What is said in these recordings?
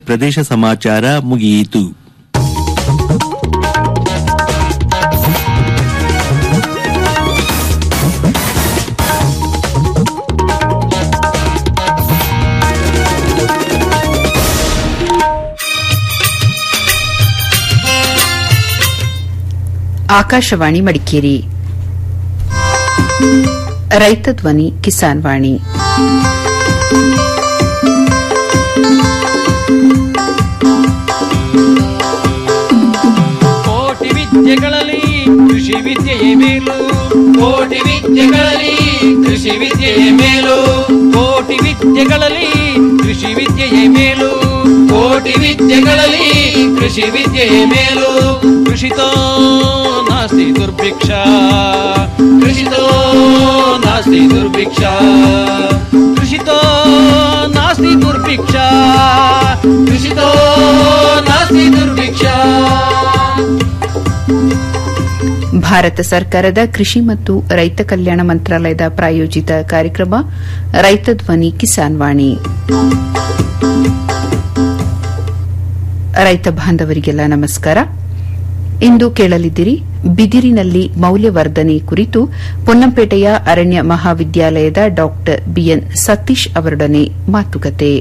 ಪ್ರದೇಶ ಸಮಾಚಾರ ಮುಗಿಯಿತು ಆಕಾಶವಾಣಿ ಮಡಿಕೇರಿ ರೈತ ಧ್ವನಿ ಕಿಸಾನ್ ವಾಣಿ ಕೋಟಿ ವಿದ್ಯೆಗಳಲ್ಲಿ ಕೃಷಿ ವಿದ್ಯೆಯೇ ಮೇಲು ಕೋಟಿ ವಿದ್ಯೆಗಳಲ್ಲಿ ಕೃಷಿ ವಿದ್ಯೆಯೇ ಮೇಲು ಕೋಟಿ ವಿದ್ಯೆಗಳಲ್ಲಿ ಕೃಷಿ ವಿದ್ಯೆಯೇ ಮೇಲು ಕೋಟಿ ವಿದ್ಯೆಗಳಲ್ಲಿ ಕೃಷಿ ವಿದ್ಯೆಯೇ ಮೇಲು ಕೃಷಿತೋ ನಾಸ್ತಿ ದುರ್ಭಿಕ್ಷ ಕೃಷಿತೋ ನಾಸ್ತಿ ದುರ್ಭಿಕ್ಷ ಕೃಷಿತೋ ನಾಸ್ತಿ ದುರ್ಭಿಕ್ಷ ಕೃಷಿತೋ ನಾಸ್ತಿ ದುರ್ಭಿಕ್ಷ ಭಾರತ ಸರ್ಕಾರದ ಕೃಷಿ ಮತ್ತು ರೈತ ಕಲ್ಯಾಣ ಮಂತ್ರಾಲಯದ ಪ್ರಾಯೋಜಿತ ಕಾರ್ಯಕ್ರಮ ರೈತ ಧ್ವನಿ ಕಿಸಾನ್ ವಾಣಿ ರೈತ ಬಾಂಧವರಿಗೆಲ್ಲ ನಮಸ್ಕಾರ ಇಂದು ಕೇಳಲಿದ್ದೀರಿ ಬಿದಿರಿನಲ್ಲಿ ಮೌಲ್ಯವರ್ಧನೆ ಕುರಿತು ಪೊನ್ನಂಪೇಟೆಯ ಅರಣ್ಯ ಮಹಾವಿದ್ಯಾಲಯದ ಡಾ ಬಿಎನ್ ಸತೀಶ್ ಅವರೊಡನೆ ಮಾತುಕತೆ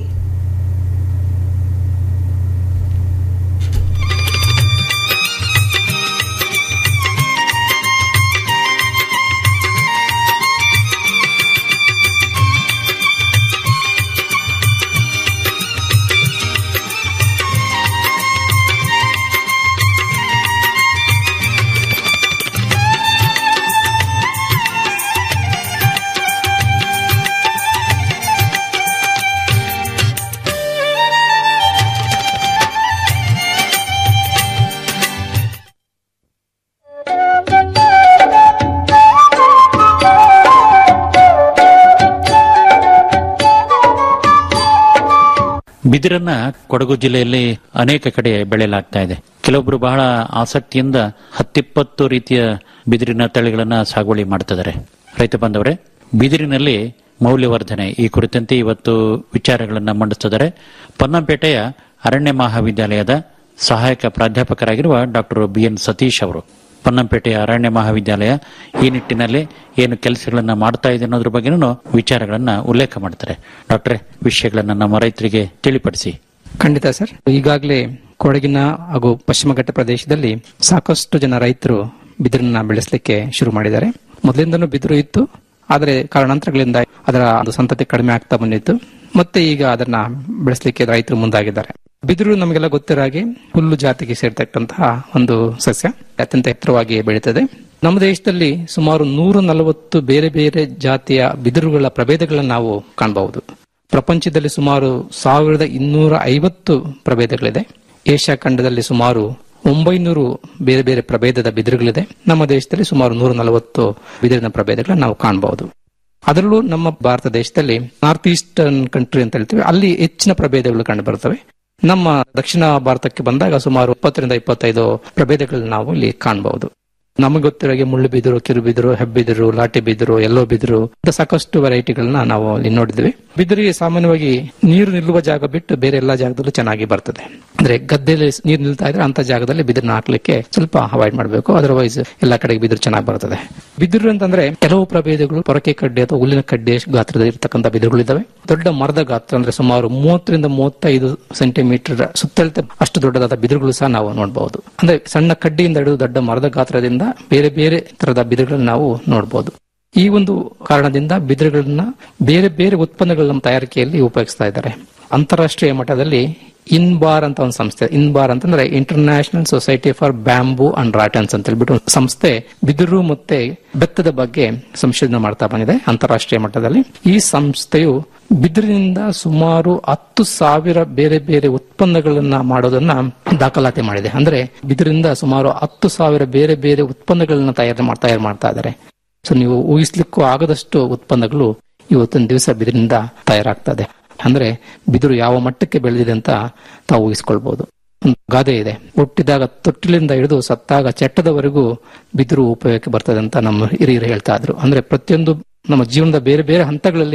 ಬಿದಿರನ್ನ ಕೊಡಗು ಜಿಲ್ಲೆಯಲ್ಲಿ ಅನೇಕ ಕಡೆ ಬೆಳೆಯಲಾಗ್ತಾ ಇದೆ ಕೆಲವೊಬ್ರು ಬಹಳ ಆಸಕ್ತಿಯಿಂದ ಹತ್ತಿಪ್ಪತ್ತು ರೀತಿಯ ಬಿದಿರಿನ ತಳಿಗಳನ್ನ ಸಾಗುವಳಿ ಮಾಡ್ತಿದ್ದಾರೆ ರೈತ ಬಾಂಧವರೇ ಬಿದಿರಿನಲ್ಲಿ ಮೌಲ್ಯವರ್ಧನೆ ಈ ಕುರಿತಂತೆ ಇವತ್ತು ವಿಚಾರಗಳನ್ನ ಮಂಡಿಸಿದ್ದಾರೆ ಪೊನ್ನಂಪೇಟೆಯ ಅರಣ್ಯ ಮಹಾವಿದ್ಯಾಲಯದ ಸಹಾಯಕ ಪ್ರಾಧ್ಯಾಪಕರಾಗಿರುವ ಡಾಕ್ಟರ್ ಬಿಎನ್ ಸತೀಶ್ ಅವರು ಪೊನ್ನಂಪೇಟೆಯ ಅರಣ್ಯ ಮಹಾವಿದ್ಯಾಲಯ ಈ ನಿಟ್ಟಿನಲ್ಲಿ ಏನು ಕೆಲಸಗಳನ್ನ ಮಾಡ್ತಾ ಇದೆ ಅನ್ನೋದ್ರ ಬಗ್ಗೆನೂ ವಿಚಾರಗಳನ್ನ ಉಲ್ಲೇಖ ಮಾಡ್ತಾರೆ ಡಾಕ್ಟ್ರೆ ವಿಷಯಗಳನ್ನ ನಮ್ಮ ರೈತರಿಗೆ ತಿಳಿಪಡಿಸಿ ಖಂಡಿತ ಸರ್ ಈಗಾಗಲೇ ಕೊಡಗಿನ ಹಾಗೂ ಪಶ್ಚಿಮ ಘಟ್ಟ ಪ್ರದೇಶದಲ್ಲಿ ಸಾಕಷ್ಟು ಜನ ರೈತರು ಬಿದಿರನ್ನ ಬೆಳೆಸಲಿಕ್ಕೆ ಶುರು ಮಾಡಿದ್ದಾರೆ ಮೊದಲಿಂದನೂ ಬಿದಿರು ಇತ್ತು ಆದರೆ ಕಾರಣಾಂತರಗಳಿಂದ ಅದರ ಒಂದು ಸಂತತಿ ಕಡಿಮೆ ಆಗ್ತಾ ಬಂದಿತ್ತು ಮತ್ತೆ ಈಗ ಅದನ್ನ ಬೆಳೆಸಲಿಕ್ಕೆ ರೈತರು ಮುಂದಾಗಿದ್ದಾರೆ ಬಿದಿರು ನಮಗೆಲ್ಲ ಗೊತ್ತಿರೋ ಹಾಗೆ ಹುಲ್ಲು ಜಾತಿಗೆ ಸೇರ್ತಕ್ಕಂತಹ ಒಂದು ಸಸ್ಯ ಅತ್ಯಂತ ಎತ್ತರವಾಗಿ ಬೆಳೀತದೆ ನಮ್ಮ ದೇಶದಲ್ಲಿ ಸುಮಾರು ನೂರ ನಲವತ್ತು ಬೇರೆ ಬೇರೆ ಜಾತಿಯ ಬಿದಿರುಗಳ ಪ್ರಭೇದಗಳನ್ನು ನಾವು ಕಾಣಬಹುದು ಪ್ರಪಂಚದಲ್ಲಿ ಸುಮಾರು ಸಾವಿರದ ಇನ್ನೂರ ಐವತ್ತು ಪ್ರಭೇದಗಳಿದೆ ಏಷ್ಯಾ ಖಂಡದಲ್ಲಿ ಸುಮಾರು ಒಂಬೈನೂರು ಬೇರೆ ಬೇರೆ ಪ್ರಭೇದದ ಬಿದಿರುಗಳಿದೆ ನಮ್ಮ ದೇಶದಲ್ಲಿ ಸುಮಾರು ನೂರ ನಲವತ್ತು ಬಿದಿರಿನ ಪ್ರಭೇದಗಳನ್ನ ನಾವು ಕಾಣಬಹುದು ಅದರಲ್ಲೂ ನಮ್ಮ ಭಾರತ ದೇಶದಲ್ಲಿ ನಾರ್ತ್ ಈಸ್ಟರ್ನ್ ಕಂಟ್ರಿ ಅಂತ ಹೇಳ್ತೀವಿ ಅಲ್ಲಿ ಹೆಚ್ಚಿನ ಪ್ರಭೇದಗಳು ಕಂಡು ಬರ್ತವೆ ನಮ್ಮ ದಕ್ಷಿಣ ಭಾರತಕ್ಕೆ ಬಂದಾಗ ಸುಮಾರು ಇಪ್ಪತ್ತರಿಂದ ಇಪ್ಪತ್ತೈದು ಪ್ರಭೇದಗಳನ್ನ ನಾವು ಇಲ್ಲಿ ಕಾಣಬಹುದು ನಮಗೆ ಗೊತ್ತಿರೋ ಹಾಗೆ ಮುಳ್ಳು ಬಿದಿರು ಕಿರು ಬಿದಿರು ಹೆಬ್ಬಿದಿರು ಲಾಟಿ ಬಿದಿರು ಎಲ್ಲೋ ಬಿದಿರು ಇಂಥ ಸಾಕಷ್ಟು ವೆರೈಟಿಗಳನ್ನ ನಾವು ಇಲ್ಲಿ ನೋಡಿದ್ವಿ ಬಿದಿರಿಗೆ ಸಾಮಾನ್ಯವಾಗಿ ನೀರು ನಿಲ್ಲುವ ಜಾಗ ಬಿಟ್ಟು ಬೇರೆ ಎಲ್ಲಾ ಜಾಗದಲ್ಲೂ ಚೆನ್ನಾಗಿ ಬರ್ತದೆ ಅಂದ್ರೆ ಗದ್ದೆಯಲ್ಲಿ ನೀರು ನಿಲ್ತಾ ಇದ್ರೆ ಅಂತ ಜಾಗದಲ್ಲಿ ಬಿದಿರನ್ನ ಹಾಕ್ಲಿಕ್ಕೆ ಸ್ವಲ್ಪ ಅವಾಯ್ಡ್ ಮಾಡಬೇಕು ಅದರ್ವೈಸ್ ಎಲ್ಲಾ ಕಡೆಗೆ ಬಿದಿರು ಚೆನ್ನಾಗಿ ಬರ್ತದೆ ಬಿದಿರು ಅಂತಂದ್ರೆ ಕೆಲವು ಪ್ರಭೇದಗಳು ಪೊರಕೆ ಕಡ್ಡಿ ಅಥವಾ ಹುಲ್ಲಿನ ಕಡ್ಡಿ ಗಾತ್ರದ ಇರತಕ್ಕಂಥ ಬಿದಿರುಗಳಿದ್ದಾವೆ ದೊಡ್ಡ ಮರದ ಗಾತ್ರ ಅಂದ್ರೆ ಸುಮಾರು ಮೂವತ್ತರಿಂದ ಮೂವತ್ತೈದು ಸೆಂಟಿಮೀಟರ್ ಸುತ್ತಳತೆ ಅಷ್ಟು ದೊಡ್ಡದಾದ ಬಿದಿರುಗಳು ಸಹ ನಾವು ನೋಡಬಹುದು ಅಂದ್ರೆ ಸಣ್ಣ ಕಡ್ಡಿಯಿಂದ ಹಿಡಿದು ದೊಡ್ಡ ಮರದ ಗಾತ್ರದಿಂದ ಬೇರೆ ಬೇರೆ ತರದ ಬಿದಿರುಗಳನ್ನ ನಾವು ನೋಡಬಹುದು ಈ ಒಂದು ಕಾರಣದಿಂದ ಬಿದಿರುಗಳನ್ನ ಬೇರೆ ಬೇರೆ ಉತ್ಪನ್ನಗಳ ನಮ್ಮ ತಯಾರಿಕೆಯಲ್ಲಿ ಉಪಯೋಗಿಸ್ತಾ ಇದ್ದಾರೆ ಅಂತಾರಾಷ್ಟ್ರೀಯ ಮಟ್ಟದಲ್ಲಿ ಇನ್ಬಾರ್ ಅಂತ ಒಂದು ಸಂಸ್ಥೆ ಇನ್ಬಾರ್ ಅಂತಂದ್ರೆ international society for bamboo and rattans ಅಂತ ಹೇಳ್ಬಿಟ್ಟು ಒಂದು ಸಂಸ್ಥೆ ಬಿದಿರು ಮತ್ತೆ ಬೆತ್ತದ ಬಗ್ಗೆ ಸಂಶೋಧನೆ ಮಾಡ್ತಾ ಬಂದಿದೆ ಅಂತಾರಾಷ್ಟ್ರೀಯ ಮಟ್ಟದಲ್ಲಿ ಈ ಸಂಸ್ಥೆಯು ಬಿದಿರಿನಿಂದ ಸುಮಾರು ಹತ್ತು ಸಾವಿರ ಬೇರೆ ಬೇರೆ ಉತ್ಪನ್ನಗಳನ್ನ ಮಾಡೋದನ್ನ ದಾಖಲಾತಿ ಮಾಡಿದೆ ಅಂದ್ರೆ ಬಿದಿರಿಂದ ಸುಮಾರು ಹತ್ತು ಸಾವಿರ ಬೇರೆ ಬೇರೆ ಉತ್ಪನ್ನಗಳನ್ನ ತಯಾರು ಮಾಡ್ತಾ ತಯಾರು ಮಾಡ್ತಾ ಇದ್ದಾರೆ ಸೊ ನೀವು ಊಹಿಸ್ಲಿಕ್ಕೂ ಆಗದಷ್ಟು ಉತ್ಪನ್ನಗಳು ಇವತ್ತಿನ ದಿವಸ ಬಿದಿರಿನಿಂದ ತಯಾರಾಗ್ತದೆ ಅಂದ್ರೆ ಬಿದಿರು ಯಾವ ಮಟ್ಟಕ್ಕೆ ಬೆಳೆದಿದೆ ಅಂತ ತಾವು ಊಹಿಸ್ಕೊಳ್ಬಹುದು ಒಂದು ಗಾದೆ ಇದೆ ಹುಟ್ಟಿದಾಗ ತೊಟ್ಟಿಲಿಂದ ಹಿಡಿದು ಸತ್ತಾಗ ಚಟ್ಟದವರೆಗೂ ಬಿದಿರು ಉಪಯೋಗಕ್ಕೆ ಬರ್ತದೆ ಅಂತ ನಮ್ಮ ಹಿರಿಯರು ಹೇಳ್ತಾ ಇದ್ರು ಅಂದ್ರೆ ಪ್ರತಿಯೊಂದು ನಮ್ಮ ಜೀವನದ ಬೇರೆ ಬೇರೆ ಹಂತಗಳಲ್ಲಿ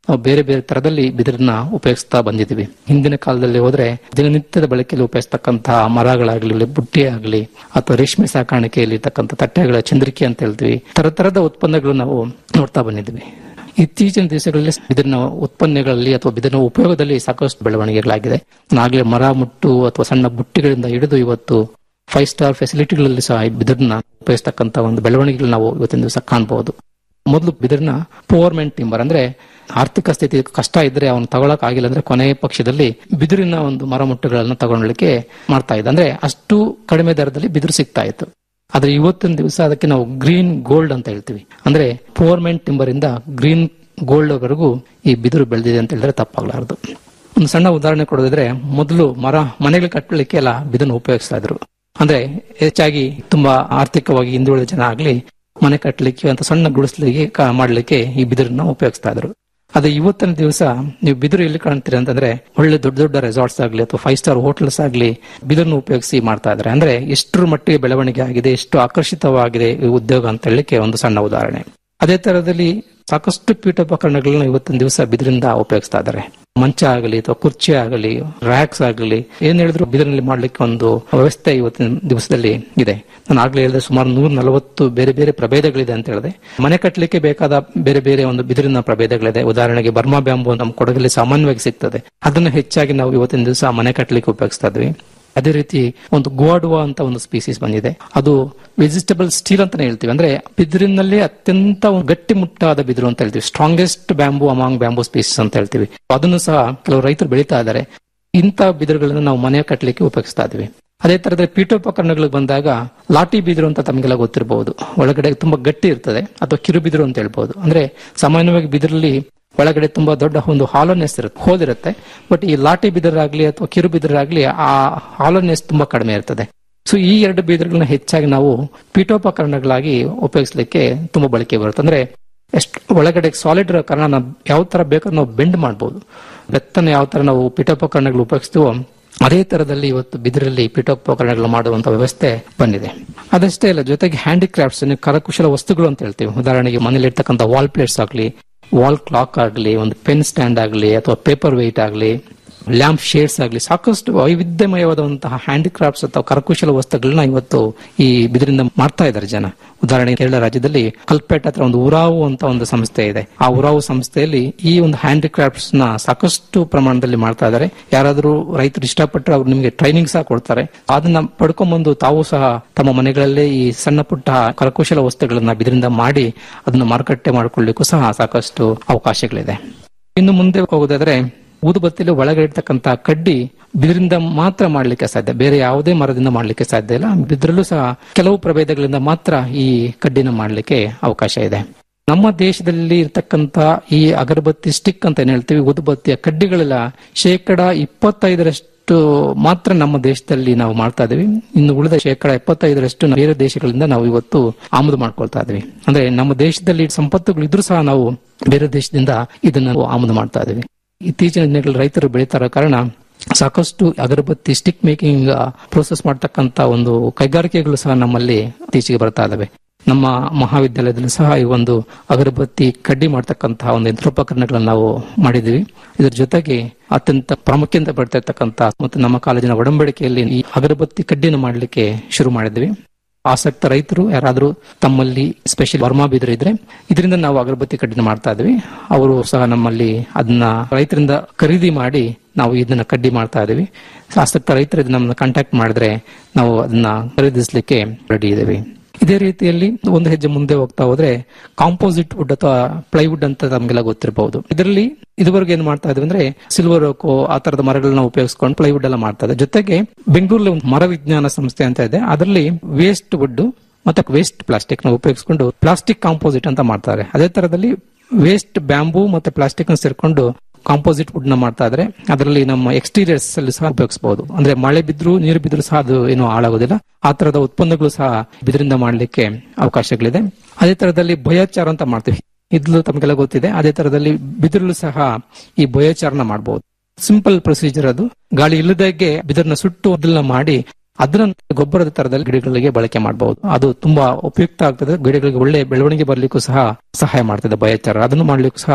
ನಾವು ಬೇರೆ ಬೇರೆ ತರದಲ್ಲಿ ಬಿದಿರನ್ನ ಉಪಯೋಗಿಸ್ತಾ ಬಂದಿದ್ದೀವಿ ಹಿಂದಿನ ಕಾಲದಲ್ಲಿ ಹೋದ್ರೆ ದಿನನಿತ್ಯದ ಬಳಕೆಯಲ್ಲಿ ಉಪಯೋಗಿಸ್ತಕ್ಕಂತಹ ಮರಗಳಾಗ್ಲಿ ಬುಟ್ಟಿ ಆಗಲಿ ಅಥವಾ ರೇಷ್ಮೆ ಸಾಕಾಣಿಕೆಯಲ್ಲಿ ಇರ್ತಕ್ಕಂಥ ತಟ್ಟೆಗಳ ಚಂದ್ರಿಕೆ ಅಂತ ಹೇಳ್ತೀವಿ ತರತರದ ಉತ್ಪನ್ನಗಳು ನಾವು ನೋಡ್ತಾ ಬಂದಿದ್ವಿ ಇತ್ತೀಚಿನ ದಿವಸಗಳಲ್ಲಿ ಬಿದಿರಿನ ಉತ್ಪನ್ನಗಳಲ್ಲಿ ಅಥವಾ ಬಿದಿರಿನ ಉಪಯೋಗದಲ್ಲಿ ಸಾಕಷ್ಟು ಬೆಳವಣಿಗೆಗಳಾಗಿದೆ ನಾಗಲೇ ಮರ ಮುಟ್ಟು ಅಥವಾ ಸಣ್ಣ ಬುಟ್ಟಿಗಳಿಂದ ಹಿಡಿದು ಇವತ್ತು ಫೈವ್ ಸ್ಟಾರ್ ಫೆಸಿಲಿಟಿಗಳಲ್ಲಿ ಸಹ ಈ ಬಿದಿರನ್ನ ಉಪಯೋಗಿಸ್ತಕ್ಕಂಥ ಒಂದು ಬೆಳವಣಿಗೆಗಳು ನಾವು ಇವತ್ತಿನ ದಿವಸ ಕಾಣಬಹುದು ಮೊದಲು ಬಿದಿರನ್ನ ಪೋರ್ಮೆಂಟ್ ಟಿಂಬರ್ ಅಂದ್ರೆ ಆರ್ಥಿಕ ಸ್ಥಿತಿ ಕಷ್ಟ ಇದ್ರೆ ಅವನು ತಗೊಳಕ್ ಆಗಿಲ್ಲ ಅಂದ್ರೆ ಕೊನೆಯ ಪಕ್ಷದಲ್ಲಿ ಬಿದಿರಿನ ಒಂದು ಮರಮುಟ್ಟುಗಳನ್ನ ತಗೊಳ್ಳಿಕ್ಕೆ ಮಾಡ್ತಾ ಇದ್ದ ಅಂದ್ರೆ ಅಷ್ಟು ಕಡಿಮೆ ದರದಲ್ಲಿ ಬಿದಿರು ಸಿಗ್ತಾ ಇತ್ತು ಆದ್ರೆ ಇವತ್ತಿನ ದಿವಸ ಅದಕ್ಕೆ ನಾವು ಗ್ರೀನ್ ಗೋಲ್ಡ್ ಅಂತ ಹೇಳ್ತೀವಿ ಅಂದ್ರೆ ಪೋರ್ಮೆಂಟ್ ಟಿಂಬರ್ ಇಂದ ಗ್ರೀನ್ ಗೋಲ್ಡ್ ವರೆಗೂ ಈ ಬಿದಿರು ಬೆಳೆದಿದೆ ಅಂತ ಹೇಳಿದ್ರೆ ತಪ್ಪಾಗಲಾರದು ಒಂದು ಸಣ್ಣ ಉದಾಹರಣೆ ಕೊಡೋದಿದ್ರೆ ಮೊದಲು ಮರ ಮನೆಗಳು ಕಟ್ಟಲಿಕ್ಕೆ ಎಲ್ಲ ಬಿದನ್ನು ಉಪಯೋಗಿಸ್ತಾ ಇದ್ರು ಅಂದ್ರೆ ಹೆಚ್ಚಾಗಿ ತುಂಬಾ ಆರ್ಥಿಕವಾಗಿ ಹಿಂದುಳಿದ ಜನ ಆಗ್ಲಿ ಮನೆ ಕಟ್ಟಲಿಕ್ಕೆ ಅಂತ ಸಣ್ಣ ಗುಡಿಸ್ಲಿಕ್ಕೆ ಕ- ಮಾಡ್ಲಿಕ್ಕೆ ಈ ಬಿದಿರನ್ನ ಉಪಯೋಗಿಸ್ತಾ ಇದ್ರು ಅದೇ ಇವತ್ತಿನ ದಿವಸ ನೀವು ಬಿದಿರು ಎಲ್ಲಿ ಕಾಣ್ತೀರಿ ಅಂತಂದ್ರೆ ಒಳ್ಳೆ ದೊಡ್ಡ ದೊಡ್ಡ ರೆಸಾರ್ಟ್ಸ್ ಆಗಲಿ ಅಥವಾ ಫೈವ್ ಸ್ಟಾರ್ ಹೋಟೆಲ್ಸ್ ಆಗಲಿ ಬಿದಿರನ್ನು ಉಪಯೋಗಿಸಿ ಮಾಡ್ತಾ ಇದ್ದಾರೆ ಅಂದ್ರೆ ಎಷ್ಟರ ಮಟ್ಟಿಗೆ ಬೆಳವಣಿಗೆ ಆಗಿದೆ ಎಷ್ಟು ಆಕರ್ಷಿತವಾಗಿದೆ ಈ ಉದ್ಯೋಗ ಅಂತ ಹೇಳಲಿಕ್ಕೆ ಒಂದು ಸಣ್ಣ ಉದಾಹರಣೆ ಅದೇ ತರದಲ್ಲಿ ಸಾಕಷ್ಟು ಪೀಠೋಪಕರಣಗಳನ್ನ ಇವತ್ತಿನ ದಿವಸ ಬಿದಿರಿಂದ ಉಪಯೋಗಿಸ್ತಾ ಇದ್ದಾರೆ ಮಂಚ ಆಗಲಿ ಅಥವಾ ಕುರ್ಚಿ ಆಗಲಿ ರ್ಯಾಕ್ಸ್ ಆಗಲಿ ಏನ್ ಹೇಳಿದ್ರು ಬಿದಿರಿನಲ್ಲಿ ಮಾಡ್ಲಿಕ್ಕೆ ಒಂದು ವ್ಯವಸ್ಥೆ ಇವತ್ತಿನ ದಿವಸದಲ್ಲಿ ಇದೆ ನಾನು ಆಗ್ಲೇ ಹೇಳಿದೆ ಸುಮಾರು ನೂರ ನಲವತ್ತು ಬೇರೆ ಬೇರೆ ಪ್ರಭೇದಗಳಿದೆ ಅಂತ ಹೇಳಿದೆ ಮನೆ ಕಟ್ಟಲಿಕ್ಕೆ ಬೇಕಾದ ಬೇರೆ ಬೇರೆ ಒಂದು ಬಿದಿರಿನ ಪ್ರಭೇದಗಳಿದೆ ಉದಾಹರಣೆಗೆ ಬರ್ಮಾ ಬ್ಯಾಂಬು ನಮ್ಮ ಕೊಡಗಲ್ಲಿ ಸಾಮಾನ್ಯವಾಗಿ ಸಿಗ್ತದೆ ಅದನ್ನು ಹೆಚ್ಚಾಗಿ ನಾವು ಇವತ್ತಿನ ದಿವಸ ಮನೆ ಕಟ್ಟಲಿಕ್ಕೆ ಉಪಯೋಗಿಸ್ತಾ ಇದ್ವಿ ಅದೇ ರೀತಿ ಒಂದು ಗೋಡುವ ಅಂತ ಒಂದು ಸ್ಪೀಸೀಸ್ ಬಂದಿದೆ ಅದು ವೆಜಿಟಬಲ್ ಸ್ಟೀಲ್ ಅಂತಾನೆ ಹೇಳ್ತೀವಿ ಅಂದ್ರೆ ಬಿದಿರಿನಲ್ಲಿ ಅತ್ಯಂತ ಒಂದು ಗಟ್ಟಿ ಮುಟ್ಟಾದ ಬಿದಿರು ಅಂತ ಹೇಳ್ತೀವಿ strongest bamboo among bamboo species ಅಂತ ಹೇಳ್ತೀವಿ ಅದನ್ನು ಸಹ ಕೆಲವು ರೈತರು ಬೆಳೀತಾ ಇದ್ದಾರೆ ಇಂಥ ಬಿದಿರುಗಳನ್ನು ನಾವು ಮನೆ ಕಟ್ಟಲಿಕ್ಕೆ ಉಪಯೋಗಿಸ್ತಾ ಇದ್ವಿ ಅದೇ ತರದ ಪೀಠೋಪಕರಣಗಳಿಗೆ ಬಂದಾಗ ಲಾಟಿ ಬಿದಿರು ಅಂತ ತಮಗೆಲ್ಲ ಗೊತ್ತಿರಬಹುದು ಒಳಗಡೆ ತುಂಬಾ ಗಟ್ಟಿ ಇರ್ತದೆ ಅಥವಾ ಕಿರು ಬಿದಿರು ಅಂತ ಹೇಳ್ಬಹುದು ಅಂದ್ರೆ ಸಾಮಾನ್ಯವಾಗಿ ಬಿದಿರಲ್ಲಿ ಒಳಗಡೆ ತುಂಬಾ ದೊಡ್ಡ ಒಂದು ಹಾಲೋನೆಸ್ ಇರುತ್ತೆ ಹೋದಿರುತ್ತೆ ಬಟ್ ಈ ಲಾಟಿ ಬಿದಿರಾಗ್ಲಿ ಅಥವಾ ಕಿರು ಬಿದಿರಾಗ್ಲಿ ಆ ಹಾಲೋನೆಸ್ ತುಂಬಾ ಕಡಿಮೆ ಇರ್ತದೆ ಸೊ ಈ ಎರಡು ಬಿದಿರುಗಳನ್ನ ಹೆಚ್ಚಾಗಿ ನಾವು ಪೀಠೋಪಕರಣಗಳಾಗಿ ಉಪಯೋಗಿಸ್ಲಿಕ್ಕೆ ತುಂಬಾ ಬಳಕೆ ಬರುತ್ತೆ ಅಂದ್ರೆ ಎಷ್ಟು ಒಳಗಡೆ ಸಾಲಿಡ್ ಇರೋ ಕಾರಣ ನಾವು ಯಾವ ತರ ಬೇಕಾದ್ರೂ ನಾವು ಬೆಂಡ್ ಮಾಡಬಹುದು ಬೆತ್ತನ ಯಾವ ತರ ನಾವು ಪೀಠೋಪಕರಣಗಳು ಉಪಯೋಗಿಸ್ತೀವೋ ಅದೇ ತರದಲ್ಲಿ ಇವತ್ತು ಬಿದಿರಲ್ಲಿ ಪೀಠೋಪಕರಣಗಳು ಮಾಡುವಂತ ವ್ಯವಸ್ಥೆ ಬಂದಿದೆ ಅದಷ್ಟೇ ಅಲ್ಲ ಜೊತೆಗೆ ಹ್ಯಾಂಡಿಕ್ರಾಫ್ಟ್ಸ್ ಕರಕುಶಲ ವಸ್ತುಗಳು ಅಂತ ಹೇಳ್ತೀವಿ ಉದಾಹರಣೆಗೆ ಮನೇಲಿ ಇರ್ತಕ್ಕಂಥ ವಾಲ್ ಪ್ಲೇಟ್ಸ್ ಆಗಲಿ ವಾಲ್ ಕ್ಲಾಕ್ ಆಗಲಿ ಒಂದು ಪೆನ್ ಸ್ಟ್ಯಾಂಡ್ ಆಗಲಿ ಅಥವಾ ಪೇಪರ್ ವೆಯ್ಟ್ ಆಗಲಿ ಲ್ಯಾಂಪ್ ಶೇಡ್ಸ್ ಆಗಲಿ ಸಾಕಷ್ಟು ವೈವಿಧ್ಯಮಯವಾದಂತಹ ಹ್ಯಾಂಡಿಕ್ರಾಫ್ಟ್ಸ್ ಅಥವಾ ಕರಕುಶಲ ವಸ್ತುಗಳನ್ನ ಇವತ್ತು ಈ ಬಿದಿರಿಂದ ಮಾಡ್ತಾ ಇದ್ದಾರೆ ಜನ ಉದಾಹರಣೆಗೆ ಕೇರಳ ರಾಜ್ಯದಲ್ಲಿ ಕಲ್ಪೇಟ್ ಹತ್ರ ಒಂದು ಉರಾವು ಅಂತ ಒಂದು ಸಂಸ್ಥೆ ಇದೆ ಆ ಉರಾವು ಸಂಸ್ಥೆಯಲ್ಲಿ ಈ ಒಂದು ಹ್ಯಾಂಡಿಕ್ರಾಫ್ಟ್ಸ್ ನ ಸಾಕಷ್ಟು ಪ್ರಮಾಣದಲ್ಲಿ ಮಾಡ್ತಾ ಇದ್ದಾರೆ ಯಾರಾದರೂ ರೈತರು ಇಷ್ಟಪಟ್ಟರೆ ಅವ್ರು ನಿಮಗೆ ಟ್ರೈನಿಂಗ್ ಸಹ ಕೊಡ್ತಾರೆ ಅದನ್ನ ಪಡ್ಕೊಂಡ್ಬಂದು ತಾವು ಸಹ ತಮ್ಮ ಮನೆಗಳಲ್ಲೇ ಈ ಸಣ್ಣ ಪುಟ್ಟ ಕರಕುಶಲ ವಸ್ತುಗಳನ್ನ ಬಿದಿರಿಂದ ಮಾಡಿ ಅದನ್ನ ಮಾರುಕಟ್ಟೆ ಮಾಡಿಕೊಳ್ಳಿಕ್ಕೂ ಸಹ ಸಾಕಷ್ಟು ಅವಕಾಶಗಳಿದೆ ಇನ್ನು ಮುಂದೆ ಹೋಗೋದಾದ್ರೆ ಊದುಬತ್ತಿಲಿ ಒಳಗಡೆ ಇರ್ತಕ್ಕಂತ ಕಡ್ಡಿ ಬಿದಿರಿಂದ ಮಾತ್ರ ಮಾಡ್ಲಿಕ್ಕೆ ಸಾಧ್ಯ ಬೇರೆ ಯಾವುದೇ ಮರದಿಂದ ಮಾಡ್ಲಿಕ್ಕೆ ಸಾಧ್ಯ ಇಲ್ಲ ಬಿದಿರಲ್ಲೂ ಸಹ ಕೆಲವು ಪ್ರಭೇದಗಳಿಂದ ಮಾತ್ರ ಈ ಕಡ್ಡಿನ ಮಾಡ್ಲಿಕ್ಕೆ ಅವಕಾಶ ಇದೆ ನಮ್ಮ ದೇಶದಲ್ಲಿ ಇರ್ತಕ್ಕಂತ ಈ ಅಗರಬತ್ತಿ ಸ್ಟಿಕ್ ಅಂತ ಏನ್ ಹೇಳ್ತೀವಿ ಊದುಬತ್ತಿಯ ಕಡ್ಡಿಗಳೆಲ್ಲ ಶೇಕಡ ಇಪ್ಪತ್ತೈದರಷ್ಟು ಮಾತ್ರ ನಮ್ಮ ದೇಶದಲ್ಲಿ ನಾವು ಮಾಡ್ತಾ ಇದೀವಿ ಇನ್ನು ಉಳಿದ ಶೇಕಡ ಎಪ್ಪತ್ತೈದರಷ್ಟು ಬೇರೆ ದೇಶಗಳಿಂದ ನಾವು ಇವತ್ತು ಆಮದು ಮಾಡ್ಕೊಳ್ತಾ ಇದೀವಿ ಅಂದ್ರೆ ನಮ್ಮ ದೇಶದಲ್ಲಿ ಸಂಪತ್ತುಗಳು ಇದ್ರೂ ಸಹ ನಾವು ಬೇರೆ ದೇಶದಿಂದ ಇದನ್ನ ಆಮದು ಮಾಡ್ತಾ ಇದೀವಿ ಇತ್ತೀಚಿನ ದಿನಗಳಲ್ಲಿ ರೈತರು ಬೆಳೀತಾ ಇರೋ ಕಾರಣ ಸಾಕಷ್ಟು ಅಗರಬತ್ತಿ ಸ್ಟಿಕ್ ಮೇಕಿಂಗ್ ಪ್ರೋಸೆಸ್ ಮಾಡ್ತಕ್ಕಂತ ಒಂದು ಕೈಗಾರಿಕೆಗಳು ಸಹ ನಮ್ಮಲ್ಲಿ ಇತ್ತೀಚೆಗೆ ಬರ್ತಾ ಇದಾವೆ ನಮ್ಮ ಮಹಾವಿದ್ಯಾಲಯದಲ್ಲಿ ಸಹ ಈ ಒಂದು ಅಗರಬತ್ತಿ ಕಡ್ಡಿ ಮಾಡ್ತಕ್ಕಂತಹ ಒಂದು ಯಂತ್ರೋಪಕರಣಗಳನ್ನು ನಾವು ಮಾಡಿದ್ವಿ ಇದ್ರ ಜೊತೆಗೆ ಅತ್ಯಂತ ಪ್ರಾಮುಖ್ಯತೆ ಪಡ್ತಾ ಇರ್ತಕ್ಕಂತ ಮತ್ತು ನಮ್ಮ ಕಾಲೇಜಿನ ಒಡಂಬಡಿಕೆಯಲ್ಲಿ ಈ ಅಗರಬತ್ತಿ ಕಡ್ಡಿನ ಮಾಡಲಿಕ್ಕೆ ಶುರು ಮಾಡಿದ್ವಿ ಆಸಕ್ತ ರೈತರು ಯಾರಾದರೂ ತಮ್ಮಲ್ಲಿ ಸ್ಪೆಷಲ್ ವರ್ಮಾ ಬಿದಿರು ಇದ್ರೆ ಇದರಿಂದ ನಾವು ಅಗರಬತ್ತಿ ಕಡ್ಡಿನ ಮಾಡ್ತಾ ಇದ್ವಿ ಅವರು ಸಹ ನಮ್ಮಲ್ಲಿ ಅದನ್ನ ರೈತರಿಂದ ಖರೀದಿ ಮಾಡಿ ನಾವು ಇದನ್ನ ಕಡ್ಡಿ ಮಾಡ್ತಾ ಇದೀವಿ ಆಸಕ್ತ ರೈತರು ನಮ್ಮನ್ನ ಕಾಂಟ್ಯಾಕ್ಟ್ ಮಾಡಿದ್ರೆ ನಾವು ಅದನ್ನ ಖರೀದಿಸಲಿಕ್ಕೆ ರೆಡಿ ಇದ್ದೀವಿ ಇದೇ ರೀತಿಯಲ್ಲಿ ಒಂದು ಹೆಜ್ಜೆ ಮುಂದೆ ಹೋಗ್ತಾ ಹೋದ್ರೆ ಕಾಂಪೋಸಿಟ್ ವುಡ್ ಅಥವಾ ಪ್ಲೈವುಡ್ ಅಂತ ನಮ್ಗೆಲ್ಲ ಗೊತ್ತಿರಬಹುದು ಇದರಲ್ಲಿ ಇದುವರೆಗೆ ಏನ್ ಮಾಡ್ತಾ ಇದ್ವಿ ಅಂದ್ರೆ ಸಿಲ್ವರ್ ಓಕೋ ಆ ತರದ ಮರಗಳನ್ನ ಉಪಯೋಗಿಸ್ಕೊಂಡು ಪ್ಲೈವುಡ್ ಎಲ್ಲ ಮಾಡ್ತಾ ಇದೆ ಜೊತೆಗೆ ಬೆಂಗಳೂರಲ್ಲಿ ಒಂದು ಮರ ವಿಜ್ಞಾನ ಸಂಸ್ಥೆ ಅಂತ ಇದೆ ಅದರಲ್ಲಿ ವೇಸ್ಟ್ ವುಡ್ ಮತ್ತೆ ವೇಸ್ಟ್ ಪ್ಲಾಸ್ಟಿಕ್ ನ ಉಪಯೋಗಿಸಿಕೊಂಡು ಪ್ಲಾಸ್ಟಿಕ್ ಕಾಂಪೋಸಿಟ್ ಅಂತ ಮಾಡ್ತಾರೆ ಅದೇ ತರದಲ್ಲಿ ವೇಸ್ಟ್ ಬ್ಯಾಂಬೂ ಮತ್ತೆ ಪ್ಲಾಸ್ಟಿಕ್ ನ ಸೇರ್ಕೊಂಡು ಕಾಂಪೋಸಿಟ್ ವುಡ್ ನ ಮಾಡ್ತಾ ಇದ್ರೆ ಅದರಲ್ಲಿ ನಮ್ಮ ಎಕ್ಸ್ಟೀರಿಯರ್ಸ್ ಅಲ್ಲಿ ಸಹ ಉಪಯೋಗಿಸಬಹುದು ಅಂದ್ರೆ ಮಳೆ ಬಿದ್ರು ನೀರು ಬಿದ್ರು ಸಹ ಅದು ಏನು ಹಾಳಾಗೋದಿಲ್ಲ ಆ ತರದ ಉತ್ಪನ್ನಗಳು ಸಹ ಬಿದಿರಿಂದ ಮಾಡ್ಲಿಕ್ಕೆ ಅವಕಾಶಗಳಿದೆ ಅದೇ ತರದಲ್ಲಿ ಭಯಾಚಾರ ಅಂತ ಮಾಡ್ತೀವಿ ಇದ್ಲು ತಮಗೆಲ್ಲ ಗೊತ್ತಿದೆ ಅದೇ ತರದಲ್ಲಿ ಬಿದಿರಲು ಸಹ ಈ ಭಯಾಚಾರನ ಮಾಡಬಹುದು ಸಿಂಪಲ್ ಪ್ರೊಸೀಜರ್ ಅದು ಗಾಳಿ ಇಲ್ಲದಾಗೆ ಬಿದಿರನ್ನ ಸುಟ್ಟು ಅದನ್ನ ಮಾಡಿ ಅದನ್ನ ಗೊಬ್ಬರದ ತರದಲ್ಲಿ ಗಿಡಗಳಿಗೆ ಬಳಕೆ ಮಾಡಬಹುದು ಅದು ತುಂಬಾ ಉಪಯುಕ್ತ ಆಗ್ತದೆ ಗಿಡಗಳಿಗೆ ಒಳ್ಳೆ ಬೆಳವಣಿಗೆ ಬರ್ಲಿಕ್ಕೂ ಸಹ ಸಹಾಯ ಮಾಡ್ತದೆ ಭಯಾಚಾರ ಅದನ್ನು ಮಾಡ್ಲಿಕ್ಕೂ ಸಹ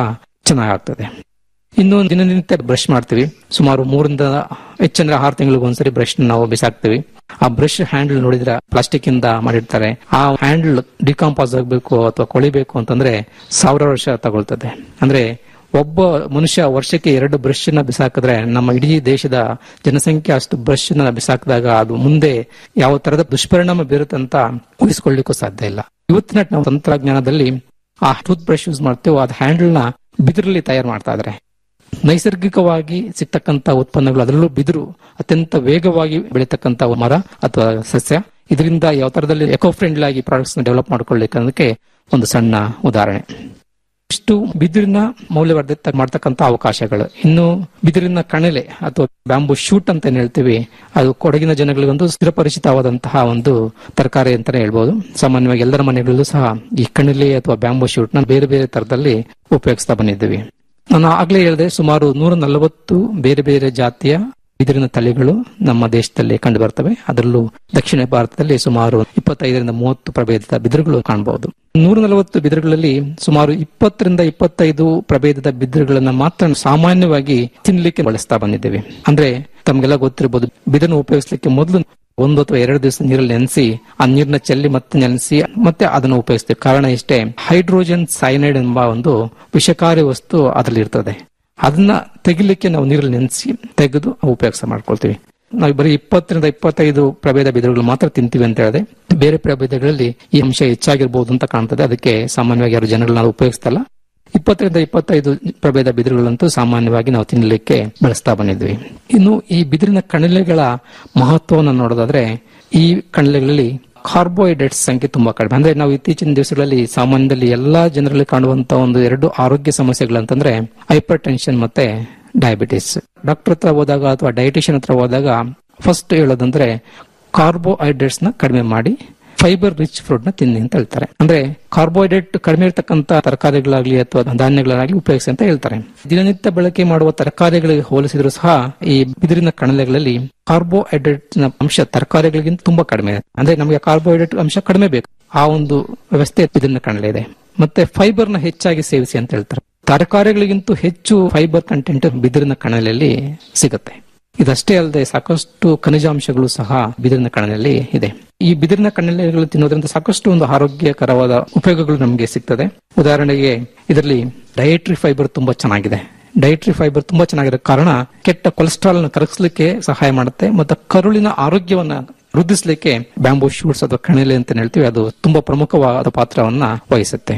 ಚೆನ್ನಾಗಾಗ್ತದೆ ಇನ್ನು ದಿನನಿತ್ಯ ಬ್ರಷ್ ಮಾಡ್ತೀವಿ ಸುಮಾರು ಮೂರಿಂದ ಹೆಚ್ಚಂದ್ರೆ ಆರು ತಿಂಗಳಿಗೆ ಒಂದ್ಸರಿ ಬ್ರಷ್ ನಾವು ಬಿಸಾಕ್ತಿವಿ ಆ ಬ್ರಷ್ ಹ್ಯಾಂಡಲ್ ನೋಡಿದ್ರೆ ಪ್ಲಾಸ್ಟಿಕ್ ಇಂದ ಮಾಡಿರ್ತಾರೆ ಆ ಹ್ಯಾಂಡಲ್ ಡಿಕಾಂಪಾಸ್ ಆಗಬೇಕು ಅಥವಾ ಕೊಳಿಬೇಕು ಅಂತಂದ್ರೆ ಸಾವಿರ ವರ್ಷ ತಗೊಳ್ತದೆ ಅಂದ್ರೆ ಒಬ್ಬ ಮನುಷ್ಯ ವರ್ಷಕ್ಕೆ ಎರಡು ಬ್ರಷ್ ನ ಬಿಸಾಕಿದ್ರೆ ನಮ್ಮ ಇಡೀ ದೇಶದ ಜನಸಂಖ್ಯೆ ಅಷ್ಟು ಬ್ರಷ್ ನ ಬಿಸಾಕಿದಾಗ ಅದು ಮುಂದೆ ಯಾವ ತರದ ದುಷ್ಪರಿಣಾಮ ಬೀರುತ್ತಂತ ಊಹಿಸ್ಕೊಳ್ಳಿಕ್ಕೂ ಸಾಧ್ಯ ಇಲ್ಲ ಇವತ್ತಿನ ನಾವು ತಂತ್ರಜ್ಞಾನದಲ್ಲಿ ಆ ಟೂತ್ ಬ್ರಷ್ ಯೂಸ್ ಮಾಡ್ತೇವೆ ಅದ್ ಹ್ಯಾಂಡಲ್ ನ ಬಿದಿರಲ್ಲಿ ತಯಾರು ಮಾಡ್ತಾ ಇದಾರೆ ನೈಸರ್ಗಿಕವಾಗಿ ಸಿಗ್ತಕ್ಕಂತ ಉತ್ಪನ್ನಗಳು ಅದರಲ್ಲೂ ಬಿದಿರು ಅತ್ಯಂತ ವೇಗವಾಗಿ ಬೆಳೀತಕ್ಕಂತ ಮರ ಅಥವಾ ಸಸ್ಯ ಇದರಿಂದ ಯಾವ ತರದಲ್ಲಿ ಎಕೋ ಫ್ರೆಂಡ್ಲಿ ಆಗಿ ಪ್ರಾಡಕ್ಟ್ಸ್ ಡೆವಲಪ್ ಮಾಡ್ಕೊಳ್ಳಿಕ್ಕೆ ಒಂದು ಸಣ್ಣ ಉದಾಹರಣೆ ಇಷ್ಟು ಬಿದಿರಿನ ಮೌಲ್ಯವರ್ಧಿತ ಮಾಡ್ತಕ್ಕಂತ ಅವಕಾಶಗಳು ಇನ್ನು ಬಿದಿರಿನ ಕಣಲೆ ಅಥವಾ ಬ್ಯಾಂಬು ಶೂಟ್ ಅಂತ ಏನ್ ಹೇಳ್ತೀವಿ ಅದು ಕೊಡಗಿನ ಜನಗಳಿಗೊಂದು ಸ್ಥಿರಪರಿಚಿತವಾದಂತಹ ಒಂದು ತರಕಾರಿ ಅಂತಾನೆ ಹೇಳ್ಬೋದು ಸಾಮಾನ್ಯವಾಗಿ ಎಲ್ಲರ ಮನೆಗಳಲ್ಲೂ ಸಹ ಈ ಕಣಲೆ ಅಥವಾ ಬ್ಯಾಂಬು ಶೂಟ್ ನ ಬೇರೆ ಬೇರೆ ತರದಲ್ಲಿ ಉಪಯೋಗಿಸ್ತಾ ಬಂದಿದ್ದೀವಿ ನಾನು ಆಗ್ಲೇ ಹೇಳಿದೆ ಸುಮಾರು ನೂರ ನಲವತ್ತು ಬೇರೆ ಬೇರೆ ಜಾತಿಯ ಬಿದಿರಿನ ತಳಿಗಳು ನಮ್ಮ ದೇಶದಲ್ಲಿ ಕಂಡು ಬರ್ತವೆ ಅದರಲ್ಲೂ ದಕ್ಷಿಣ ಭಾರತದಲ್ಲಿ ಸುಮಾರು ಇಪ್ಪತ್ತೈದರಿಂದ ಮೂವತ್ತು ಪ್ರಭೇದದ ಬಿದಿರುಗಳು ಕಾಣಬಹುದು ನೂರ ನಲವತ್ತು ಬಿದಿರುಗಳಲ್ಲಿ ಸುಮಾರು ಇಪ್ಪತ್ತರಿಂದ ಇಪ್ಪತ್ತೈದು ಪ್ರಭೇದದ ಬಿದಿರುಗಳನ್ನ ಮಾತ್ರ ಸಾಮಾನ್ಯವಾಗಿ ತಿನ್ಲಿಕ್ಕೆ ಬಳಸ್ತಾ ಬಂದಿದ್ದೇವೆ ಅಂದ್ರೆ ತಮ್ಗೆಲ್ಲ ಗೊತ್ತಿರಬಹುದು ಬಿದಿರನ್ನು ಉಪಯೋಗಿಸಲಿಕ್ಕೆ ಮೊದಲು ಒಂದು ಅಥವಾ ಎರಡು ದಿವಸ ನೀರಲ್ಲಿ ನೆನೆಸಿ ಆ ನೀರನ್ನ ಚೆಲ್ಲಿ ಮತ್ತೆ ನೆನೆಸಿ ಮತ್ತೆ ಅದನ್ನು ಉಪಯೋಗಿಸ್ತೀವಿ ಕಾರಣ ಇಷ್ಟೇ ಹೈಡ್ರೋಜನ್ ಸೈನೈಡ್ ಎಂಬ ಒಂದು ವಿಷಕಾರಿ ವಸ್ತು ಅದರಲ್ಲಿ ಇರ್ತದೆ ಅದನ್ನ ತೆಗಿಲಿಕ್ಕೆ ನಾವು ನೀರಲ್ಲಿ ನೆನೆಸಿ ತೆಗೆದು ಉಪಯೋಗ ಮಾಡ್ಕೊಳ್ತೀವಿ ನಾವು ಬರೀ ಇಪ್ಪತ್ತರಿಂದ ಇಪ್ಪತ್ತೈದು ಪ್ರಭೇದ ಬಿದಿರುಗಳು ಮಾತ್ರ ತಿಂತೀವಿ ಅಂತ ಹೇಳಿದೆ ಬೇರೆ ಪ್ರಭೇದಗಳಲ್ಲಿ ಈ ಅಂಶ ಹೆಚ್ಚಾಗಿರ್ಬೋದು ಅಂತ ಕಾಣ್ತದೆ ಅದಕ್ಕೆ ಸಾಮಾನ್ಯವಾಗಿ ಯಾರು ಜನಗಳನ್ನ ಉಪಯೋಗಿಸ್ತಲ್ಲ ಇಪ್ಪತ್ತರಿಂದ ಇಪ್ಪತ್ತೈದು ಪ್ರಭೇದ ಬಿದಿರುಗಳಂತೂ ಸಾಮಾನ್ಯವಾಗಿ ನಾವು ತಿನ್ನಲಿಕ್ಕೆ ಬಳಸ್ತಾ ಬಂದಿದ್ವಿ ಇನ್ನು ಈ ಬಿದಿರಿನ ಕಣಿಲೆಗಳ ಮಹತ್ವವನ್ನು ನೋಡೋದಾದ್ರೆ ಈ ಕಣಿಲೆಗಳಲ್ಲಿ ಕಾರ್ಬೋಹೈಡ್ರೇಟ್ಸ್ ಸಂಖ್ಯೆ ತುಂಬಾ ಕಡಿಮೆ ಅಂದ್ರೆ ನಾವು ಇತ್ತೀಚಿನ ದಿವಸಗಳಲ್ಲಿ ಸಾಮಾನ್ಯದಲ್ಲಿ ಎಲ್ಲಾ ಜನರಲ್ಲಿ ಕಾಣುವಂತ ಒಂದು ಎರಡು ಆರೋಗ್ಯ ಸಮಸ್ಯೆಗಳಂತಂದ್ರೆ ಹೈಪರ್ ಟೆನ್ಷನ್ ಮತ್ತೆ ಡಯಾಬಿಟಿಸ್ ಡಾಕ್ಟರ್ ಹತ್ರ ಹೋದಾಗ ಅಥವಾ ಡಯಟಿಷಿಯನ್ ಹತ್ರ ಹೋದಾಗ ಫಸ್ಟ್ ಹೇಳೋದಂದ್ರೆ ಕಾರ್ಬೋಹೈಡ್ರೇಟ್ಸ್ ನ ಕಡಿಮೆ ಮಾಡಿ ಫೈಬರ್ ರಿಚ್ ಫ್ರೂಟ್ ನ ತಿನ್ನಿ ಅಂತ ಹೇಳ್ತಾರೆ ಅಂದ್ರೆ ಕಾರ್ಬೋಹೈಡ್ರೇಟ್ ಕಡಿಮೆ ಇರತಕ್ಕಂತ ತರಕಾರಿಗಳಾಗ್ಲಿ ಅಥವಾ ಧಾನ್ಯಗಳಾಗ್ಲಿ ಉಪಯೋಗಿಸಿ ಅಂತ ಹೇಳ್ತಾರೆ ದಿನನಿತ್ಯ ಬಳಕೆ ಮಾಡುವ ತರಕಾರಿಗಳಿಗೆ ಹೋಲಿಸಿದ್ರು ಸಹ ಈ ಬಿದಿರಿನ ಕಣಲೆಗಳಲ್ಲಿ ಕಾರ್ಬೋಹೈಡ್ರೇಟ್ ನ ಅಂಶ ತರಕಾರಿಗಳಿಗಿಂತ ತುಂಬಾ ಕಡಿಮೆ ಇದೆ ಅಂದ್ರೆ ನಮಗೆ ಕಾರ್ಬೋಹೈಡ್ರೇಟ್ ಅಂಶ ಕಡಿಮೆ ಬೇಕು ಆ ಒಂದು ವ್ಯವಸ್ಥೆ ಬಿದಿರಿನ ಕಣಲೆ ಇದೆ ಮತ್ತೆ ಫೈಬರ್ ನ ಹೆಚ್ಚಾಗಿ ಸೇವಿಸಿ ಅಂತ ಹೇಳ್ತಾರೆ ತರಕಾರಿಗಳಿಗಿಂತ ಹೆಚ್ಚು ಫೈಬರ್ ಕಂಟೆಂಟ್ ಬಿದಿರಿನ ಕಣಲೆಯಲ್ಲಿ ಸಿಗುತ್ತೆ ಇದಷ್ಟೇ ಅಲ್ಲದೆ ಸಾಕಷ್ಟು ಖನಿಜಾಂಶಗಳು ಸಹ ಬಿದಿರಿನ ಕಣಲೆಯಲ್ಲಿ ಇದೆ ಈ ಬಿದಿರಿನ ಕಣಲೆಗಳು ತಿನ್ನೋದ್ರಿಂದ ಸಾಕಷ್ಟು ಒಂದು ಆರೋಗ್ಯಕರವಾದ ಉಪಯೋಗಗಳು ನಮಗೆ ಸಿಗ್ತದೆ ಉದಾಹರಣೆಗೆ ಇದರಲ್ಲಿ ಡಯಟ್ರಿ ಫೈಬರ್ ತುಂಬಾ ಚೆನ್ನಾಗಿದೆ ಡಯಟ್ರಿ ಫೈಬರ್ ತುಂಬಾ ಚೆನ್ನಾಗಿರೋ ಕಾರಣ ಕೆಟ್ಟ ಕೊಲೆಸ್ಟ್ರಾಲ್ ನ ಕರಗಿಸಲಿಕ್ಕೆ ಸಹಾಯ ಮಾಡುತ್ತೆ ಮತ್ತು ಕರುಳಿನ ಆರೋಗ್ಯವನ್ನ ವೃದ್ಧಿಸಲಿಕ್ಕೆ ಬ್ಯಾಂಬೂ ಶೂಟ್ಸ್ ಅಥವಾ ಕಣಲೆ ಅಂತ ಹೇಳ್ತೀವಿ ಅದು ತುಂಬಾ ಪ್ರಮುಖವಾದ ಪಾತ್ರವನ್ನ ವಹಿಸುತ್ತೆ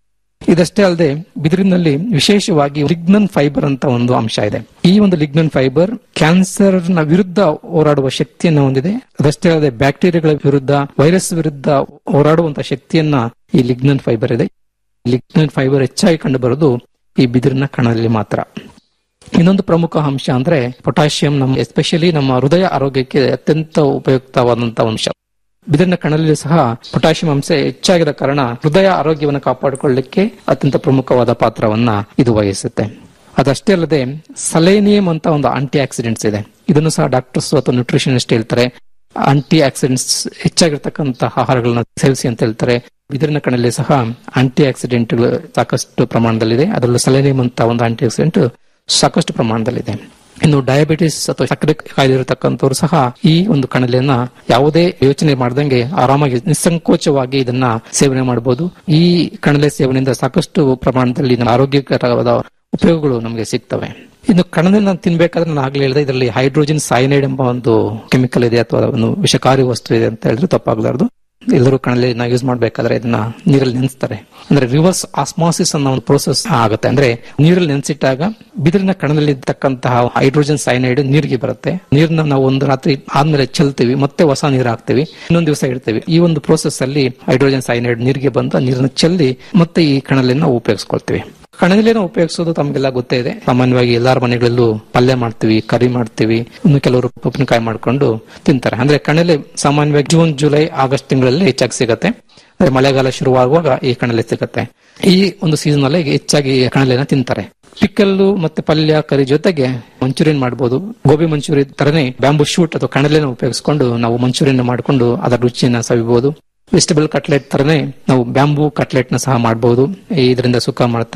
ಇದಷ್ಟೇ ಅಲ್ಲದೆ ಬಿದಿರಿನಲ್ಲಿ ವಿಶೇಷವಾಗಿ ಲಿಗ್ನನ್ ಫೈಬರ್ ಅಂತ ಒಂದು ಅಂಶ ಇದೆ ಈ ಒಂದು ಲಿಗ್ನನ್ ಫೈಬರ್ ಕ್ಯಾನ್ಸರ್ ನ ವಿರುದ್ಧ ಹೋರಾಡುವ ಶಕ್ತಿಯನ್ನು ಹೊಂದಿದೆ ಅದಷ್ಟೇ ಅಲ್ಲದೆ ಬ್ಯಾಕ್ಟೀರಿಯಾಗಳ ವಿರುದ್ಧ ವೈರಸ್ ವಿರುದ್ಧ ಹೋರಾಡುವಂತಹ ಶಕ್ತಿಯನ್ನ ಈ ಲಿಗ್ನನ್ ಫೈಬರ್ ಇದೆ ಲಿಗ್ನನ್ ಫೈಬರ್ ಹೆಚ್ಚಾಗಿ ಕಂಡು ಬರೋದು ಈ ಬಿದಿರಿನ ಕಣದಲ್ಲಿ ಮಾತ್ರ ಇನ್ನೊಂದು ಪ್ರಮುಖ ಅಂಶ ಅಂದ್ರೆ ಪೊಟ್ಯಾಷಿಯಂ ನಮ್ಮ ಎಸ್ಪೆಷಲಿ ನಮ್ಮ ಹೃದಯ ಆರೋಗ್ಯಕ್ಕೆ ಅತ್ಯಂತ ಉಪಯುಕ್ತವಾದಂತಹ ಅಂಶ ಬಿದಿರಿನ ಕಣದಲ್ಲಿ ಸಹ ಪೊಟ್ಯಾಷಿಯಂ ಅಂಶ ಹೆಚ್ಚಾಗಿರೋ ಕಾರಣ ಹೃದಯ ಆರೋಗ್ಯವನ್ನು ಕಾಪಾಡಿಕೊಳ್ಳಲಿಕ್ಕೆ ಅತ್ಯಂತ ಪ್ರಮುಖವಾದ ಪಾತ್ರವನ್ನ ಇದು ವಹಿಸುತ್ತೆ ಅದಷ್ಟೇ ಅಲ್ಲದೆ ಸಲೇನಿಯಂ ಅಂತ ಒಂದು ಆಂಟಿ ಆಕ್ಸಿಡೆಂಟ್ಸ್ ಇದೆ ಇದನ್ನು ಸಹ ಡಾಕ್ಟರ್ಸ್ ಅಥವಾ ನ್ಯೂಟ್ರಿಷನಿಸ್ಟ್ ಹೇಳ್ತಾರೆ ಆಂಟಿ ಆಕ್ಸಿಡೆಂಟ್ಸ್ ಹೆಚ್ಚಾಗಿರ್ತಕ್ಕಂಥ ಆಹಾರಗಳನ್ನ ಸೇವಿಸಿ ಅಂತ ಹೇಳ್ತಾರೆ ಬಿದಿರಿನ ಕಣಲ್ಲಿ ಸಹ ಆಂಟಿ ಆಕ್ಸಿಡೆಂಟ್ ಸಾಕಷ್ಟು ಪ್ರಮಾಣದಲ್ಲಿದೆ ಅದರಲ್ಲೂ ಸಲೇನಿಯಂ ಅಂತ ಒಂದು ಆಂಟಿ ಆಕ್ಸಿಡೆಂಟ್ ಸಾಕಷ್ಟು ಪ್ರಮಾಣದಲ್ಲಿದೆ ಇನ್ನು ಡಯಾಬಿಟಿಸ್ ಅಥವಾ ಸಕ್ಕರೆ ಕಾಯಿಲೆ ಇರತಕ್ಕಂಥವ್ರು ಸಹ ಈ ಒಂದು ಕಣಲೆಯನ್ನ ಯಾವುದೇ ಯೋಚನೆ ಮಾಡದಂಗೆ ಆರಾಮಾಗಿ ನಿಸ್ಸಂಕೋಚವಾಗಿ ಇದನ್ನ ಸೇವನೆ ಮಾಡಬಹುದು ಈ ಕಣಲೆ ಸೇವನೆಯಿಂದ ಸಾಕಷ್ಟು ಪ್ರಮಾಣದಲ್ಲಿ ನಮ್ಮ ಆರೋಗ್ಯಕರವಾದ ಉಪಯೋಗಗಳು ನಮಗೆ ಸಿಗ್ತವೆ ಇನ್ನು ಕಣಲೆನ ತಿನ್ಬೇಕಾದ್ರೆ ನಾನು ಆಗ್ಲೇ ಹೇಳಿದೆ ಇದರಲ್ಲಿ ಹೈಡ್ರೋಜನ್ ಸೈನೈಡ್ ಎಂಬ ಒಂದು ಕೆಮಿಕಲ್ ಇದೆ ಅಥವಾ ಒಂದು ವಿಷಕಾರಿ ವಸ್ತು ಇದೆ ಅಂತ ಹೇಳಿದ್ರೆ ತಪ್ಪಾಗಲಾರದು ಎಲ್ಲರೂ ಕಣಲೆನ ಯೂಸ್ ಮಾಡ್ಬೇಕಾದ್ರೆ ಇದನ್ನ ನೀರಲ್ಲಿ ನೆನೆಸ್ತಾರೆ ಅಂದ್ರೆ ರಿವರ್ಸ್ ಆಸ್ಮಾಸಿಸ್ ಅನ್ನೋ ಒಂದು ಪ್ರೋಸೆಸ್ ಆಗುತ್ತೆ ಅಂದ್ರೆ ನೀರಲ್ಲಿ ನೆನೆಸಿಟ್ಟಾಗ ಬಿದಿರಿನ ಕಣದಲ್ಲಿ ಇರ್ತಕ್ಕಂತಹ ಹೈಡ್ರೋಜನ್ ಸೈನೈಡ್ ನೀರಿಗೆ ಬರುತ್ತೆ ನೀರನ್ನ ನಾವು ಒಂದು ರಾತ್ರಿ ಆದ್ಮೇಲೆ ಚೆಲ್ತೀವಿ ಮತ್ತೆ ಹೊಸ ನೀರು ಹಾಕ್ತಿವಿ ಇನ್ನೊಂದು ದಿವಸ ಇಡ್ತೀವಿ ಈ ಒಂದು ಪ್ರೋಸೆಸ್ ಅಲ್ಲಿ ಹೈಡ್ರೋಜನ್ ಸೈನೈಡ್ ನೀರಿಗೆ ಬಂದು ನೀರನ್ನ ಚೆಲ್ಲಿ ಮತ್ತೆ ಈ ಕಣಲೆನ ನಾವು ಉಪಯೋಗಿಸ್ಕೊಳ್ತೀವಿ ಕಣಲೆನ ಉಪಯೋಗಿಸೋದು ತಮಗೆಲ್ಲ ಗೊತ್ತೇ ಇದೆ ಸಾಮಾನ್ಯವಾಗಿ ಎಲ್ಲಾರ ಮನೆಗಳಲ್ಲೂ ಪಲ್ಯ ಮಾಡ್ತೀವಿ ಕರಿ ಮಾಡ್ತೀವಿ ಇನ್ನು ಕೆಲವರು ಉಪ್ಪಿನಕಾಯಿ ಮಾಡ್ಕೊಂಡು ತಿಂತಾರೆ ಅಂದ್ರೆ ಕಣಲೆ ಸಾಮಾನ್ಯವಾಗಿ ಜೂನ್ ಜುಲೈ ಆಗಸ್ಟ್ ತಿಂಗಳಲ್ಲಿ ಹೆಚ್ಚಾಗಿ ಸಿಗತ್ತೆ ಅಂದ್ರೆ ಮಳೆಗಾಲ ಶುರುವಾಗುವಾಗ ಈ ಕಣಲೆ ಸಿಗತ್ತೆ ಈ ಒಂದು ಸೀಸನ್ ಅಲ್ಲಿ ಹೆಚ್ಚಾಗಿ ಕಣಲೆನ ತಿಂತಾರೆ ಪಿಕ್ಕಲ್ಲು ಮತ್ತೆ ಪಲ್ಯ ಕರಿ ಜೊತೆಗೆ ಮಂಚೂರಿಯನ್ ಮಾಡಬಹುದು ಗೋಬಿ ಮಂಚೂರಿ ತರನೇ ಬ್ಯಾಂಬು ಶೂಟ್ ಅಥವಾ ಕಣಲೆನ ಉಪಯೋಗಿಸಿಕೊಂಡು ನಾವು ಮಂಚೂರಿಯನ್ ಮಾಡಿಕೊಂಡು ಅದರ ರುಚಿಯನ್ನ ಸವಿಬಹುದು ವೆಜಿಟಬಲ್ ಕಟ್ಲೆಟ್ ತರನೇ ನಾವು ಬ್ಯಾಂಬೂ ಕಟ್ಲೆಟ್ ನ ಸಹ ಮಾಡಬಹುದು ಇದರಿಂದ ಸುಕ್ಕ ಮಾಡ್ತಾರೆ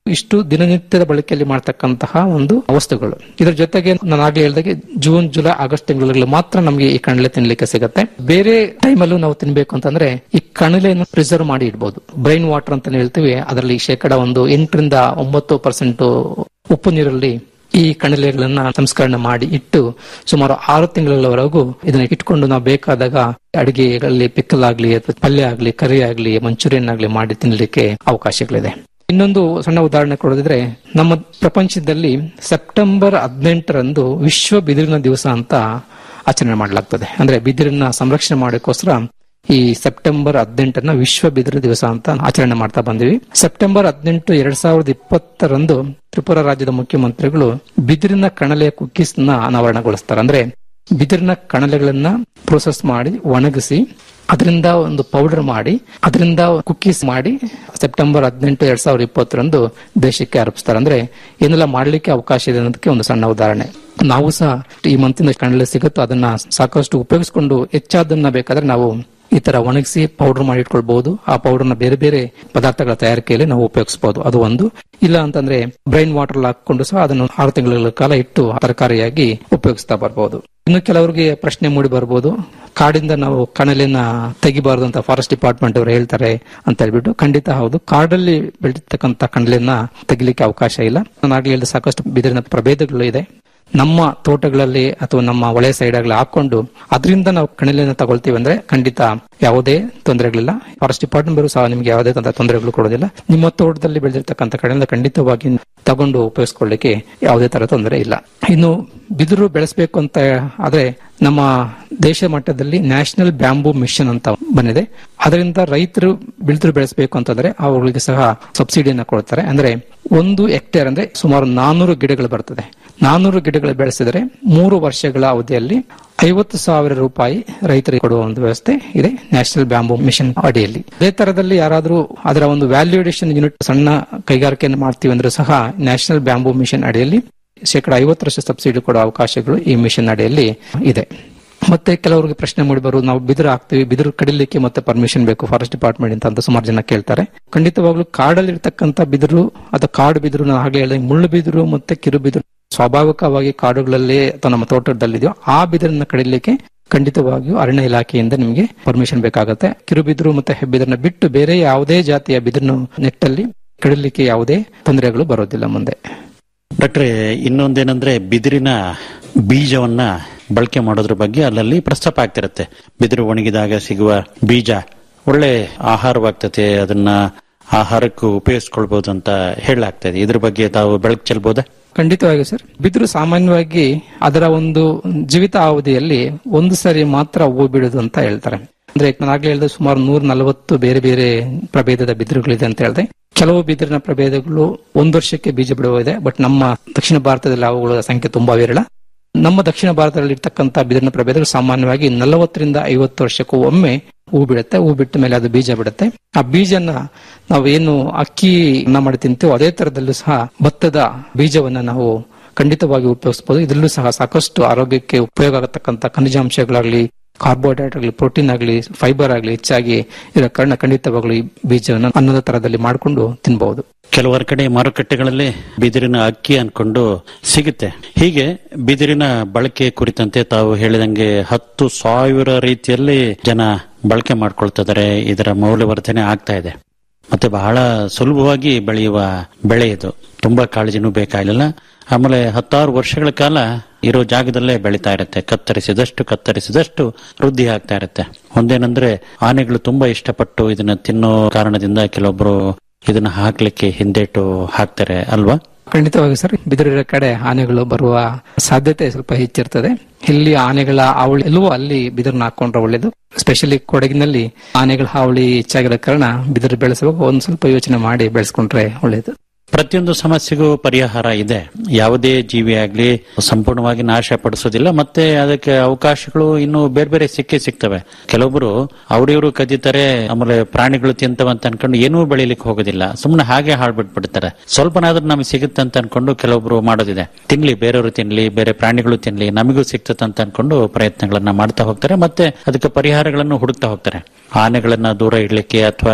ಇಷ್ಟು ದಿನನಿತ್ಯದ ಬಳಕೆಯಲ್ಲಿ ಮಾಡ್ತಕ್ಕಂತಹ ಒಂದು ವಸ್ತುಗಳು ಇದರ ಜೊತೆಗೆ ನಾನು ಆಗ್ಲೇ ಹೇಳಿದಾಗೆ ಜೂನ್ ಜುಲೈ ಆಗಸ್ಟ್ ತಿಂಗಳಲ್ಲಿ ಮಾತ್ರ ನಮಗೆ ಈ ಕಣಲೆ ತಿನ್ಲಿಕ್ಕೆ ಸಿಗುತ್ತೆ ಬೇರೆ ಟೈಮಲ್ಲೂ ನಾವು ತಿನ್ಬೇಕು ಅಂತಂದ್ರೆ ಈ ಕಣಲೆಯನ್ನು ಪ್ರಿಸರ್ವ್ ಮಾಡಿ ಇಡ್ಬೋದು ಬ್ರೈನ್ ವಾಟರ್ ಅಂತ ಹೇಳ್ತೀವಿ ಅದರಲ್ಲಿ ಶೇಕಡ ಒಂದು ಎಂಟರಿಂದ ಒಂಬತ್ತು ಪರ್ಸೆಂಟ್ ಉಪ್ಪು ನೀರಲ್ಲಿ ಈ ಕಣಲೆಗಳನ್ನ ಸಂಸ್ಕರಣೆ ಮಾಡಿ ಇಟ್ಟು ಸುಮಾರು ಆರು ತಿಂಗಳವರೆಗೂ ಇದನ್ನ ಇಟ್ಕೊಂಡು ನಾವು ಬೇಕಾದಾಗ ಅಡಿಗೆಗಳಲ್ಲಿ ಪಿಕ್ಕಲ್ ಆಗ್ಲಿ ಅಥವಾ ಪಲ್ಯ ಆಗ್ಲಿ ಕರಿ ಆಗ್ಲಿ ಮಂಚೂರಿಯನ್ ಆಗ್ಲಿ ಮಾಡಿ ತಿನ್ಲಿಕ್ಕೆ ಅವಕಾಶಗಳಿದೆ ಇನ್ನೊಂದು ಸಣ್ಣ ಉದಾಹರಣೆ ಕೊಡೋದಿದ್ರೆ ನಮ್ಮ ಪ್ರಪಂಚದಲ್ಲಿ ಸೆಪ್ಟೆಂಬರ್ ಹದಿನೆಂಟರಂದು ವಿಶ್ವ ಬಿದಿರಿನ ದಿವಸ ಅಂತ ಆಚರಣೆ ಮಾಡಲಾಗ್ತದೆ ಅಂದ್ರೆ ಬಿದಿರನ್ನ ಸಂರಕ್ಷಣೆ ಮಾಡೋಕ್ಕೋಸ್ಕರ ಈ ಸೆಪ್ಟೆಂಬರ್ ಹದಿನೆಂಟನ್ನ ವಿಶ್ವ ಬಿದಿರು ದಿವಸ ಅಂತ ಆಚರಣೆ ಮಾಡ್ತಾ ಬಂದಿವಿ ಸೆಪ್ಟೆಂಬರ್ ಹದಿನೆಂಟು ಎರಡ್ ಸಾವಿರದ ಇಪ್ಪತ್ತರಂದು ತ್ರಿಪುರಾ ರಾಜ್ಯದ ಮುಖ್ಯಮಂತ್ರಿಗಳು ಬಿದಿರಿನ ಕಣಲೆಯ ಕುಕ್ಕೀಸ್ ನ ಅನಾವರಣಗೊಳಿಸ್ತಾರೆ ಅಂದ್ರೆ ಬಿದಿರಿನ ಕಣಲೆಗಳನ್ನ ಪ್ರೋಸೆಸ್ ಮಾಡಿ ಒಣಗಿಸಿ ಅದರಿಂದ ಒಂದು ಪೌಡರ್ ಮಾಡಿ ಅದರಿಂದ ಕುಕ್ಕೀಸ್ ಮಾಡಿ ಸೆಪ್ಟೆಂಬರ್ ಹದಿನೆಂಟು ಎರಡ್ ಸಾವಿರದ ಇಪ್ಪತ್ತರಂದು ದೇಶಕ್ಕೆ ಅರ್ಪಿಸ್ತಾರೆ ಅಂದ್ರೆ ಏನೆಲ್ಲ ಮಾಡ್ಲಿಕ್ಕೆ ಅವಕಾಶ ಇದೆ ಅನ್ನೋದಕ್ಕೆ ಒಂದು ಸಣ್ಣ ಉದಾಹರಣೆ ನಾವು ಸಹ ಈ ಮಂತಿನ ಕಣಲೆ ಸಿಗುತ್ತೋ ಅದನ್ನ ಸಾಕಷ್ಟು ಉಪಯೋಗಿಸಿಕೊಂಡು ಹೆಚ್ಚಾದನ್ನ ಬೇಕಾದ್ರೆ ನಾವು ಈ ತರ ಒಣಗಿಸಿ ಪೌಡರ್ ಮಾಡಿ ಇಟ್ಕೊಳ್ಬಹುದು ಆ ಪೌಡರ್ ನ ಬೇರೆ ಬೇರೆ ಪದಾರ್ಥಗಳ ತಯಾರಿಕೆಯಲ್ಲಿ ನಾವು ಉಪಯೋಗಿಸಬಹುದು ಅದು ಒಂದು ಇಲ್ಲ ಅಂತಂದ್ರೆ ಬ್ರೈನ್ ವಾಟರ್ ಹಾಕೊಂಡು ಸಹ ಅದನ್ನು ಆರು ತಿಂಗಳ ಕಾಲ ಇಟ್ಟು ತರಕಾರಿಯಾಗಿ ಉಪಯೋಗಿಸ್ತಾ ಬರಬಹುದು ಇನ್ನು ಕೆಲವರಿಗೆ ಪ್ರಶ್ನೆ ಮೂಡಿ ಬರ್ಬೋದು ಕಾಡಿಂದ ನಾವು ಕಣಲೆನ ತೆಗಿಬಾರದು ಅಂತ ಫಾರೆಸ್ಟ್ ಡಿಪಾರ್ಟ್ಮೆಂಟ್ ಅವರು ಹೇಳ್ತಾರೆ ಅಂತ ಹೇಳ್ಬಿಟ್ಟು ಖಂಡಿತ ಹೌದು ಕಾಡಲ್ಲಿ ಬೆಳೀತಕ್ಕಂತ ಕಣಲೆನ ತೆಗಿಲಿಕ್ಕೆ ಅವಕಾಶ ಇಲ್ಲ ನಾನು ಆಗ್ಲೇ ಹೇಳಿದ ಸಾಕಷ್ಟು ಬಿದಿರಿನ ಪ್ರಭೇದಗಳು ಇದೆ ನಮ್ಮ ತೋಟಗಳಲ್ಲಿ ಅಥವಾ ನಮ್ಮ ಒಳೆ ಸೈಡ್ ಆಗಲಿ ಹಾಕೊಂಡು ಅದರಿಂದ ನಾವು ಕಣಲೆನ ತಗೊಳ್ತೀವಿ ಅಂದ್ರೆ ಖಂಡಿತ ಯಾವುದೇ ತೊಂದರೆಗಳಿಲ್ಲ ಫಾರೆಸ್ಟ್ ಡಿಪಾರ್ಟ್ಮೆಂಟ್ ಅವರು ಸಹ ನಿಮ್ಗೆ ಯಾವುದೇ ತೊಂದರೆ- ತೊಂದರೆಗಳು ಕೊಡೋದಿಲ್ಲ ನಿಮ್ಮ ತೋಟದಲ್ಲಿ ಬೆಳೆದಿರ್ತಕ್ಕಂಥ ಕಣಲೆ ಖಂಡಿತವಾಗಿ ತಗೊಂಡು ಉಪಯೋಗಿಸ್ಕೊಳ್ಳಿಕ್ಕೆ ಯಾವುದೇ ತರ ತೊಂದರೆ ಇಲ್ಲ ಇನ್ನು ಬಿದಿರು ಬೆಳೆಸಬೇಕು ಅಂತ ಆದ್ರೆ ನಮ್ಮ ದೇಶ ಮಟ್ಟದಲ್ಲಿ ನ್ಯಾಷನಲ್ ಬ್ಯಾಂಬೂ ಮಿಷನ್ ಅಂತ ಬಂದಿದೆ ಅದರಿಂದ ರೈತರು ಬಿದಿರು ಬೆಳೆಸಬೇಕು ಅಂತಂದ್ರೆ ಅವುಗಳಿಗೆ ಸಹ ಸಬ್ಸಿಡಿಯನ್ನ ಕೊಡ್ತಾರೆ ಅಂದ್ರೆ ಒಂದು ಹೆಕ್ಟೇರ್ ಅಂದ್ರೆ ಸುಮಾರು ನಾನೂರು ಗಿಡಗಳು ಬರ್ತದೆ ನಾನೂರು ಗಿಡಗಳು ಬೆಳೆಸಿದರೆ ಮೂರು ವರ್ಷಗಳ ಅವಧಿಯಲ್ಲಿ ಐವತ್ತು ಸಾವಿರ ರೂಪಾಯಿ ರೈತರಿಗೆ ಕೊಡುವ ಒಂದು ವ್ಯವಸ್ಥೆ ಇದೆ ನ್ಯಾಷನಲ್ ಬ್ಯಾಂಬೂ ಮಿಷನ್ ಅಡಿಯಲ್ಲಿ ಅದೇ ತರದಲ್ಲಿ ಯಾರಾದರೂ ಅದರ ಒಂದು ವ್ಯಾಲ್ಯೂಡೇಷನ್ ಯೂನಿಟ್ ಸಣ್ಣ ಕೈಗಾರಿಕೆಯನ್ನು ಮಾಡ್ತೀವಿ ಅಂದ್ರೆ ಸಹ ನ್ಯಾಷನಲ್ ಬ್ಯಾಂಬೂ ಮಿಷನ್ ಅಡಿಯಲ್ಲಿ ಶೇಕಡ ಐವತ್ತರಷ್ಟು ಸಬ್ಸಿಡಿ ಕೊಡುವ ಅವಕಾಶಗಳು ಈ ಮಿಷನ್ ಅಡಿಯಲ್ಲಿ ಇದೆ ಮತ್ತೆ ಕೆಲವರಿಗೆ ಪ್ರಶ್ನೆ ಮೂಡಿ ಬರುವುದು ನಾವು ಬಿದಿರು ಹಾಕ್ತಿವಿ ಬಿದಿರು ಕಡಿಲಿಕ್ಕೆ ಮತ್ತೆ ಪರ್ಮಿಷನ್ ಬೇಕು ಫಾರೆಸ್ಟ್ ಡಿಪಾರ್ಟ್ಮೆಂಟ್ ಅಂತ ಸುಮಾರು ಜನ ಕೇಳ್ತಾರೆ ಖಂಡಿತವಾಗ್ಲೂ ಕಾಡಲ್ಲಿ ಇರ್ತಕ್ಕಂಥ ಬಿದಿರು ಅಥವಾ ಕಾಡು ಬಿದಿರು ನಾನು ಹಾಗೆ ಹೇಳಿದೆ ಮುಳ್ಳು ಬಿದಿರು ಮತ್ತೆ ಕಿರು ಬಿದಿರು ಸ್ವಾಭಾವಿಕವಾಗಿ ಕಾಡುಗಳಲ್ಲಿ ಅಥವಾ ನಮ್ಮ ತೋಟದಲ್ಲಿದೆಯೋ ಆ ಬಿದಿರನ್ನ ಕಡಿಲಿಕ್ಕೆ ಖಂಡಿತವಾಗಿಯೂ ಅರಣ್ಯ ಇಲಾಖೆಯಿಂದ ನಿಮಗೆ ಪರ್ಮಿಷನ್ ಬೇಕಾಗುತ್ತೆ ಕಿರುಬಿದಿರು ಮತ್ತೆ ಹೆಬ್ಬಿದಿರನ್ನ ಬಿಟ್ಟು ಬೇರೆ ಯಾವುದೇ ಜಾತಿಯ ಬಿದಿರನ್ನು ನೆಟ್ಟಲ್ಲಿ ಕಡಿಲಿಕ್ಕೆ ಯಾವುದೇ ತೊಂದರೆಗಳು ಬರೋದಿಲ್ಲ ಮುಂದೆ ಡಾಕ್ಟ್ರೆ ಇನ್ನೊಂದೇನಂದ್ರೆ ಬಿದಿರಿನ ಬೀಜವನ್ನ ಬಳಕೆ ಮಾಡೋದ್ರ ಬಗ್ಗೆ ಅಲ್ಲಲ್ಲಿ ಪ್ರಸ್ತಾಪ ಆಗ್ತಿರತ್ತೆ ಬಿದಿರು ಒಣಗಿದಾಗ ಸಿಗುವ ಬೀಜ ಒಳ್ಳೆ ಆಹಾರವಾಗ್ತದೆ ಅದನ್ನ ಆಹಾರಕ್ಕೂ ಉಪಯೋಗಿಸ್ಕೊಳ್ಬಹುದು ಅಂತ ಹೇಳಲಾಗ್ತದೆ ಇದ್ರ ಬಗ್ಗೆ ತಾವು ಬೆಳಕು ಚೆಲ್ಬೋದಾ ಖಂಡಿತವಾಗಿ ಸರ್ ಬಿದಿರು ಸಾಮಾನ್ಯವಾಗಿ ಅದರ ಒಂದು ಜೀವಿತ ಅವಧಿಯಲ್ಲಿ ಒಂದು ಸರಿ ಮಾತ್ರ ಹೂವು ಬಿಡುದು ಅಂತ ಹೇಳ್ತಾರೆ ಅಂದ್ರೆ ನಾನು ಆಗ್ಲೇ ಹೇಳಿದ ಸುಮಾರು ನೂರ ನಲವತ್ತು ಬೇರೆ ಬೇರೆ ಪ್ರಭೇದದ ಬಿದಿರುಗಳಿದೆ ಅಂತ ಹೇಳಿದೆ ಕೆಲವು ಬಿದಿರಿನ ಪ್ರಭೇದಗಳು ಒಂದು ವರ್ಷಕ್ಕೆ ಬೀಜ ಬಿಡುವುದಿದೆ ಬಟ್ ನಮ್ಮ ದಕ್ಷಿಣ ಭಾರತದಲ್ಲಿ ಅವುಗಳ ಸಂಖ್ಯೆ ತುಂಬಾ ವಿರಳ ನಮ್ಮ ದಕ್ಷಿಣ ಭಾರತದಲ್ಲಿ ಇರ್ತಕ್ಕಂಥ ಬಿದಿರಿನ ಪ್ರಭೇದಗಳು ಸಾಮಾನ್ಯವಾಗಿ ನಲವತ್ತರಿಂದ ಐವತ್ತು ವರ್ಷಕ್ಕೂ ಒಮ್ಮೆ ಹೂ ಬಿಡುತ್ತೆ ಹೂ ಬಿಟ್ಟ ಮೇಲೆ ಅದು ಬೀಜ ಬಿಡುತ್ತೆ ಆ ಬೀಜನ ನಾವು ಏನು ಅಕ್ಕಿ ಅನ್ನ ಮಾಡಿ ತಿಂತೀವೋ ಅದೇ ತರದಲ್ಲೂ ಸಹ ಭತ್ತದ ಬೀಜವನ್ನ ನಾವು ಖಂಡಿತವಾಗಿ ಉಪಯೋಗಿಸಬಹುದು ಇದರಲ್ಲೂ ಸಹ ಸಾಕಷ್ಟು ಆರೋಗ್ಯಕ್ಕೆ ಉಪಯೋಗ ಆಗತಕ್ಕಂಥ ಖನಿಜಾಂಶಗಳಾಗ್ಲಿ ಕಾರ್ಬೋಹೈಡ್ರೇಟ್ ಆಗಲಿ ಪ್ರೋಟೀನ್ ಆಗಲಿ ಫೈಬರ್ ಆಗಲಿ ಹೆಚ್ಚಾಗಿ ಇರೋ ಕಾರಣ ಖಂಡಿತವಾಗ್ಲೂ ಈ ಬೀಜವನ್ನು ಅನ್ನದ ತರದಲ್ಲಿ ಮಾಡಿಕೊಂಡು ತಿನ್ಬಹುದು ಕೆಲವರ ಕಡೆ ಮಾರುಕಟ್ಟೆಗಳಲ್ಲಿ ಬಿದಿರಿನ ಅಕ್ಕಿ ಅನ್ಕೊಂಡು ಸಿಗುತ್ತೆ ಹೀಗೆ ಬಿದಿರಿನ ಬಳಕೆ ಕುರಿತಂತೆ ತಾವು ಹೇಳಿದಂಗೆ ಹತ್ತು ಸಾವಿರ ರೀತಿಯಲ್ಲಿ ಜನ ಬಳಕೆ ಮಾಡ್ಕೊಳ್ತಿದ್ದಾರೆ ಇದರ ಮೌಲ್ಯವರ್ಧನೆ ಆಗ್ತಾ ಇದೆ ಮತ್ತೆ ಬಹಳ ಸುಲಭವಾಗಿ ಬೆಳೆಯುವ ಬೆಳೆ ಇದು ತುಂಬಾ ಕಾಳಜಿನೂ ಬೇಕಾಗಿಲ್ಲ ಆಮೇಲೆ ಹತ್ತಾರು ವರ್ಷಗಳ ಕಾಲ ಇರೋ ಜಾಗದಲ್ಲೇ ಬೆಳೀತಾ ಇರುತ್ತೆ ಕತ್ತರಿಸಿದಷ್ಟು ಕತ್ತರಿಸಿದಷ್ಟು ವೃದ್ಧಿ ಆಗ್ತಾ ಇರುತ್ತೆ ಒಂದೇನಂದ್ರೆ ಆನೆಗಳು ತುಂಬಾ ಇಷ್ಟಪಟ್ಟು ಇದನ್ನ ತಿನ್ನೋ ಕಾರಣದಿಂದ ಕೆಲವೊಬ್ರು ಇದನ್ನ ಹಾಕ್ಲಿಕ್ಕೆ ಹಿಂದೇಟು ಹಾಕ್ತಾರೆ ಅಲ್ವಾ ಖಂಡಿತವಾಗಿ ಸರ್ ಬಿದಿರಿನ ಕಡೆ ಆನೆಗಳು ಬರುವ ಸಾಧ್ಯತೆ ಸ್ವಲ್ಪ ಹೆಚ್ಚಿರ್ತದೆ ಇಲ್ಲಿ ಆನೆಗಳ ಹಾವಳಿ ಎಲ್ಲವೂ ಅಲ್ಲಿ ಬಿದಿರನ್ನ ಹಾಕೊಂಡ್ರೆ ಒಳ್ಳೇದು ಸ್ಪೆಷಲಿ ಕೊಡಗಿನಲ್ಲಿ ಆನೆಗಳ ಹಾವಳಿ ಹೆಚ್ಚಾಗಿರೋ ಕಾರಣ ಬಿದಿರು ಬೆಳೆಸುವಾಗ ಒಂದ್ ಸ್ವಲ್ಪ ಯೋಚನೆ ಮಾಡಿ ಬೆಳೆಸ್ಕೊಂಡ್ರೆ ಒಳ್ಳೇದು ಪ್ರತಿಯೊಂದು ಸಮಸ್ಯೆಗೂ ಪರಿಹಾರ ಇದೆ ಯಾವುದೇ ಜೀವಿ ಆಗ್ಲಿ ಸಂಪೂರ್ಣವಾಗಿ ನಾಶ ಪಡಿಸೋದಿಲ್ಲ ಮತ್ತೆ ಅದಕ್ಕೆ ಅವಕಾಶಗಳು ಇನ್ನು ಬೇರೆ ಬೇರೆ ಸಿಕ್ಕೇ ಸಿಗ್ತವೆ ಕೆಲವೊಬ್ರು ಅವ್ರಿವ್ರು ಕದೀತಾರೆ ಆಮೇಲೆ ಪ್ರಾಣಿಗಳು ತಿಂತವ ಅಂತ ಅನ್ಕೊಂಡು ಏನೂ ಬೆಳಿಲಿಕ್ಕೆ ಹೋಗೋದಿಲ್ಲ ಸುಮ್ಮನೆ ಹಾಗೆ ಹಾಳ್ಬಿಟ್ಬಿಡ್ತಾರೆ ಸ್ವಲ್ಪನಾದ್ರೂ ನಮಗೆ ಸಿಗುತ್ತೆ ಅಂತ ಅನ್ಕೊಂಡು ಕೆಲವೊಬ್ರು ಮಾಡೋದಿದೆ ತಿನ್ಲಿ ಬೇರೆಯವರು ತಿನ್ಲಿ ಬೇರೆ ಪ್ರಾಣಿಗಳು ತಿನ್ಲಿ ನಮಗೂ ಸಿಗ್ತದೆ ಅಂತ ಅನ್ಕೊಂಡು ಪ್ರಯತ್ನಗಳನ್ನ ಮಾಡ್ತಾ ಹೋಗ್ತಾರೆ ಮತ್ತೆ ಅದಕ್ಕೆ ಪರಿಹಾರಗಳನ್ನು ಹುಡುಕ್ತಾ ಹೋಗ್ತಾರೆ ಆನೆಗಳನ್ನ ದೂರ ಇಡ್ಲಿಕ್ಕೆ ಅಥವಾ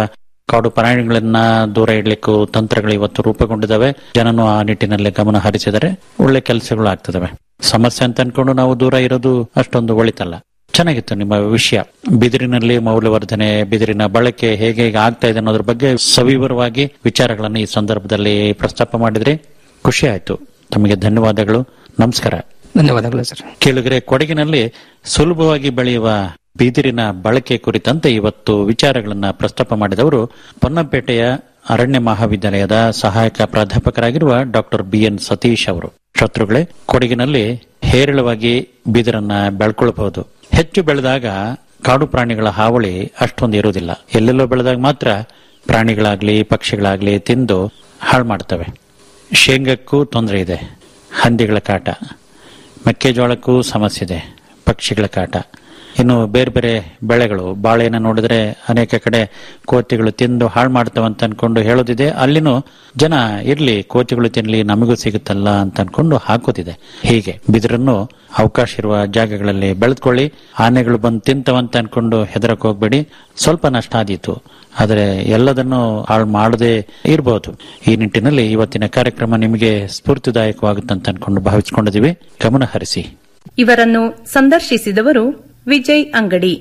ಕಾಡು ಪ್ರಾಣಿಗಳನ್ನ ದೂರ ಇಡ್ಲಿಕ್ಕೂ ತಂತ್ರಗಳು ಇವತ್ತು ರೂಪುಗೊಂಡಿದ್ದಾವೆ ಜನನು ಆ ನಿಟ್ಟಿನಲ್ಲಿ ಗಮನ ಹರಿಸಿದರೆ ಒಳ್ಳೆ ಕೆಲಸಗಳು ಆಗ್ತದವೆ ಸಮಸ್ಯೆ ಅಂತ ಅನ್ಕೊಂಡು ನಾವು ದೂರ ಇರೋದು ಅಷ್ಟೊಂದು ಒಳಿತಲ್ಲ ಚೆನ್ನಾಗಿತ್ತು ನಿಮ್ಮ ವಿಷಯ ಬಿದಿರಿನಲ್ಲಿ ಮೌಲ್ಯವರ್ಧನೆ ಬಿದಿರಿನ ಬಳಕೆ ಹೇಗೆ ಹೇಗೆ ಆಗ್ತಾ ಇದೆ ಅನ್ನೋದ್ರ ಬಗ್ಗೆ ಸವಿವರವಾಗಿ ವಿಚಾರಗಳನ್ನು ಈ ಸಂದರ್ಭದಲ್ಲಿ ಪ್ರಸ್ತಾಪ ಮಾಡಿದ್ರಿ ಖುಷಿ ಆಯ್ತು ತಮಗೆ ಧನ್ಯವಾದಗಳು ನಮಸ್ಕಾರ ಧನ್ಯವಾದಗಳು ಸರ್ ಕೇಳಿದ್ರೆ ಕೊಡಗಿನಲ್ಲಿ ಸುಲಭವಾಗಿ ಬೆಳೆಯುವ ಬಿದಿರಿನ ಬಳಕೆ ಕುರಿತಂತೆ ಇವತ್ತು ವಿಚಾರಗಳನ್ನ ಪ್ರಸ್ತಾಪ ಮಾಡಿದವರು ಪೊನ್ನಂಪೇಟೆಯ ಅರಣ್ಯ ಮಹಾವಿದ್ಯಾಲಯದ ಸಹಾಯಕ ಪ್ರಾಧ್ಯಾಪಕರಾಗಿರುವ ಡಾಕ್ಟರ್ ಬಿ ಎನ್ ಸತೀಶ್ ಅವರು ಶತ್ರುಗಳೇ ಕೊಡಗಿನಲ್ಲಿ ಹೇರಳವಾಗಿ ಬಿದಿರನ್ನ ಬೆಳ್ಕೊಳ್ಬಹುದು ಹೆಚ್ಚು ಬೆಳೆದಾಗ ಕಾಡು ಪ್ರಾಣಿಗಳ ಹಾವಳಿ ಅಷ್ಟೊಂದು ಇರುವುದಿಲ್ಲ ಎಲ್ಲೆಲ್ಲೋ ಬೆಳೆದಾಗ ಮಾತ್ರ ಪ್ರಾಣಿಗಳಾಗ್ಲಿ ಪಕ್ಷಿಗಳಾಗ್ಲಿ ತಿಂದು ಹಾಳು ಮಾಡ್ತವೆ ಶೇಂಗಕ್ಕೂ ತೊಂದರೆ ಇದೆ ಹಂದಿಗಳ ಕಾಟ ಮೆಕ್ಕೆಜೋಳಕ್ಕೂ ಸಮಸ್ಯೆ ಇದೆ ಪಕ್ಷಿಗಳ ಕಾಟ ಇನ್ನು ಬೇರೆ ಬೇರೆ ಬೆಳೆಗಳು ಬಾಳೆನ ನೋಡಿದ್ರೆ ಅನೇಕ ಕಡೆ ಕೋತಿಗಳು ತಿಂದು ಹಾಳು ಮಾಡ್ತವೆ ಅಂತ ಅನ್ಕೊಂಡು ಹೇಳೋದಿದೆ ಅಲ್ಲಿನೂ ಜನ ಇರ್ಲಿ ಕೋತಿಗಳು ತಿನ್ಲಿ ನಮಗೂ ಸಿಗುತ್ತಲ್ಲ ಅಂತ ಅನ್ಕೊಂಡು ಹಾಕೋತಿದೆ ಹೀಗೆ ಬಿದಿರನ್ನು ಅವಕಾಶ ಇರುವ ಜಾಗಗಳಲ್ಲಿ ಬೆಳೆದ್ಕೊಳ್ಳಿ ಆನೆಗಳು ಬಂದು ತಿಂತವಂತ ಅನ್ಕೊಂಡು ಹೆದರಕ್ ಹೋಗ್ಬೇಡಿ ಸ್ವಲ್ಪ ನಷ್ಟ ಆದೀತು ಆದರೆ ಎಲ್ಲದನ್ನು ಹಾಳು ಮಾಡದೆ ಇರಬಹುದು ಈ ನಿಟ್ಟಿನಲ್ಲಿ ಇವತ್ತಿನ ಕಾರ್ಯಕ್ರಮ ನಿಮಗೆ ಸ್ಫೂರ್ತಿದಾಯಕವಾಗುತ್ತಂತ ಅನ್ಕೊಂಡು ಭಾವಿಸಿಕೊಂಡಿದ್ದೀವಿ ಗಮನ ಹರಿಸಿ ಇವರನ್ನು ಸಂದರ್ಶಿಸಿದವರು ವಿಜಯ್ ಅಂಗಡಿ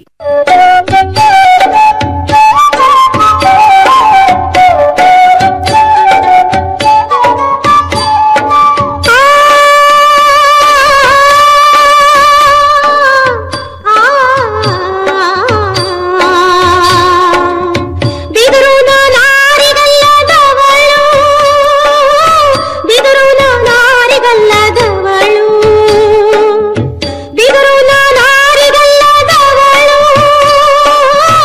ಬಿದರು ನಾರಿಗಲ್ಲದವಳು ಬಿದರು ನಾರಿಗಲ್ಲದವಳು ಬಿದರು ನಾರಿಗಲ್ಲದವಳು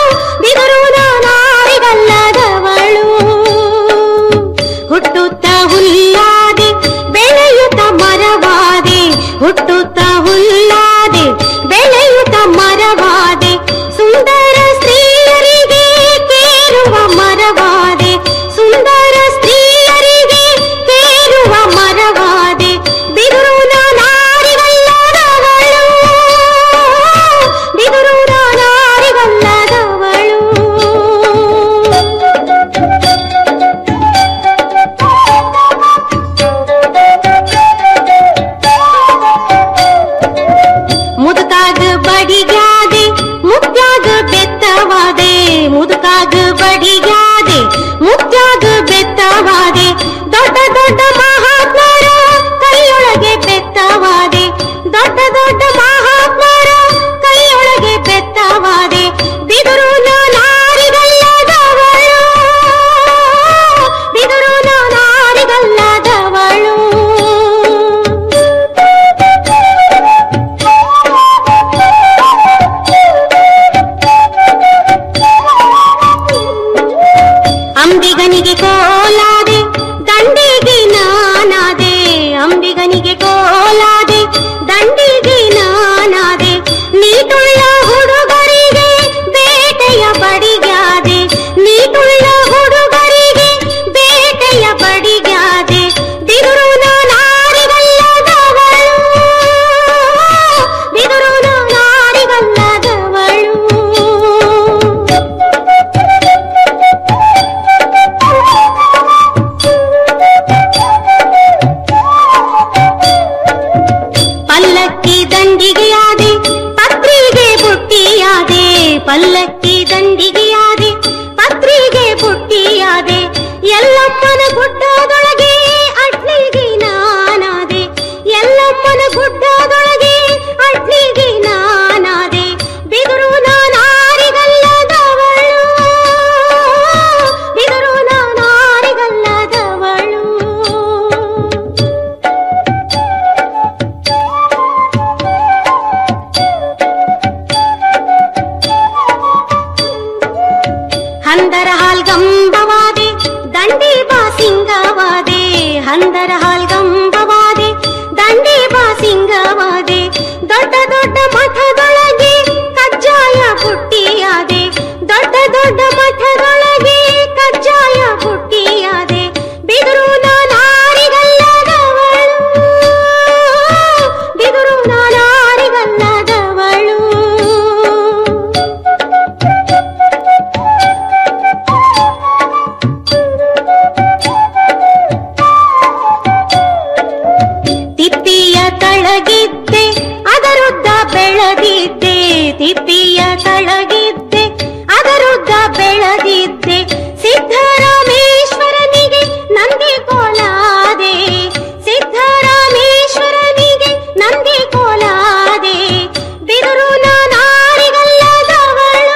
ತಿಪ್ಪಿಯ ತಳಗಿದ್ದೆ ಅದರುದ್ದ ಬೆಳೆದಿದ್ದೆ ಸಿದ್ದರಾಮೇಶ್ವರನಿಗೆ ನಂದಿ ಕೋಲಾದೆ ಸಿದ್ದರಾಮೇಶ್ವರನಿಗೆ ನಂದಿ ಕೋಲಾದೆ ಬಿದರು ನಾನಾರಿಗಲ್ಲದವಳು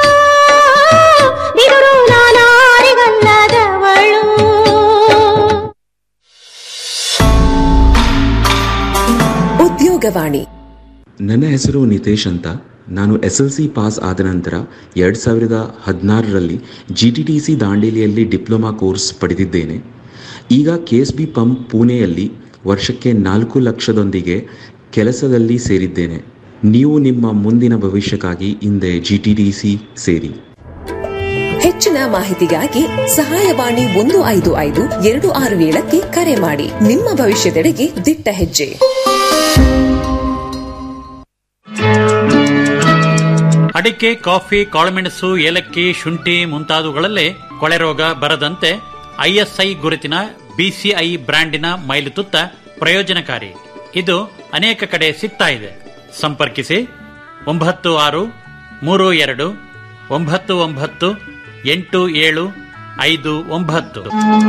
ಬಿದರು ನಾನಾರಿಗಲ್ಲದವಳು ಉದ್ಯೋಗವಾಣಿ ನನ್ನ ಹೆಸರು ನಿತೇಶ್ ಅಂತ ನಾನು ಎಸ್ ಎಲ್ ಸಿ ಪಾಸ್ ಆದ ನಂತರ ಎರಡು ಸಾವಿರದ ಹದಿನಾರರಲ್ಲಿ ಜಿ ಟಿ ಟಿ ಸಿ ದಾಂಡೇಲಿಯಲ್ಲಿ ಡಿಪ್ಲೊಮಾ ಕೋರ್ಸ್ ಪಡೆದಿದ್ದೇನೆ ಈಗ ಕೆ ಎಸ್ ಬಿ ಪಂಪ್ ಪುಣೆಯಲ್ಲಿ ವರ್ಷಕ್ಕೆ ನಾಲ್ಕು ಲಕ್ಷದೊಂದಿಗೆ ಕೆಲಸದಲ್ಲಿ ಸೇರಿದ್ದೇನೆ ನೀವು ನಿಮ್ಮ ಮುಂದಿನ ಭವಿಷ್ಯಕ್ಕಾಗಿ ಹಿಂದೆ ಜಿ ಟಿ ಟಿ ಸಿ ಸೇರಿ ಹೆಚ್ಚಿನ ಮಾಹಿತಿಗಾಗಿ ಸಹಾಯವಾಣಿ ಒಂದು ಐದು ಐದು ಎರಡು ಆರು ಏಳಕ್ಕೆ ಕರೆ ಮಾಡಿ ನಿಮ್ಮ ಭವಿಷ್ಯದೆಡೆಗೆ ದಿಟ್ಟ ಹೆಜ್ಜೆ ಅಡಿಕೆ ಕಾಫಿ ಕಾಳುಮೆಣಸು ಏಲಕ್ಕಿ ಶುಂಠಿ ಮುಂತಾದವುಗಳಲ್ಲೇ ಕೊಳೆ ರೋಗ ಬರದಂತೆ ಐಎಸ್ಐ ಗುರುತಿನ ಬಿಸಿಐ ಬ್ರ್ಯಾಂಡಿನ ಮೈಲುತುತ್ತ ಪ್ರಯೋಜನಕಾರಿ ಇದು ಅನೇಕ ಕಡೆ ಸಿಗ್ತಾ ಇದೆ ಸಂಪರ್ಕಿಸಿ ಒಂಬತ್ತು ಆರು ಮೂರು ಎರಡು ಒಂಬತ್ತು ಒಂಬತ್ತು ಎಂಟು ಏಳು ಐದು ಒಂಬತ್ತು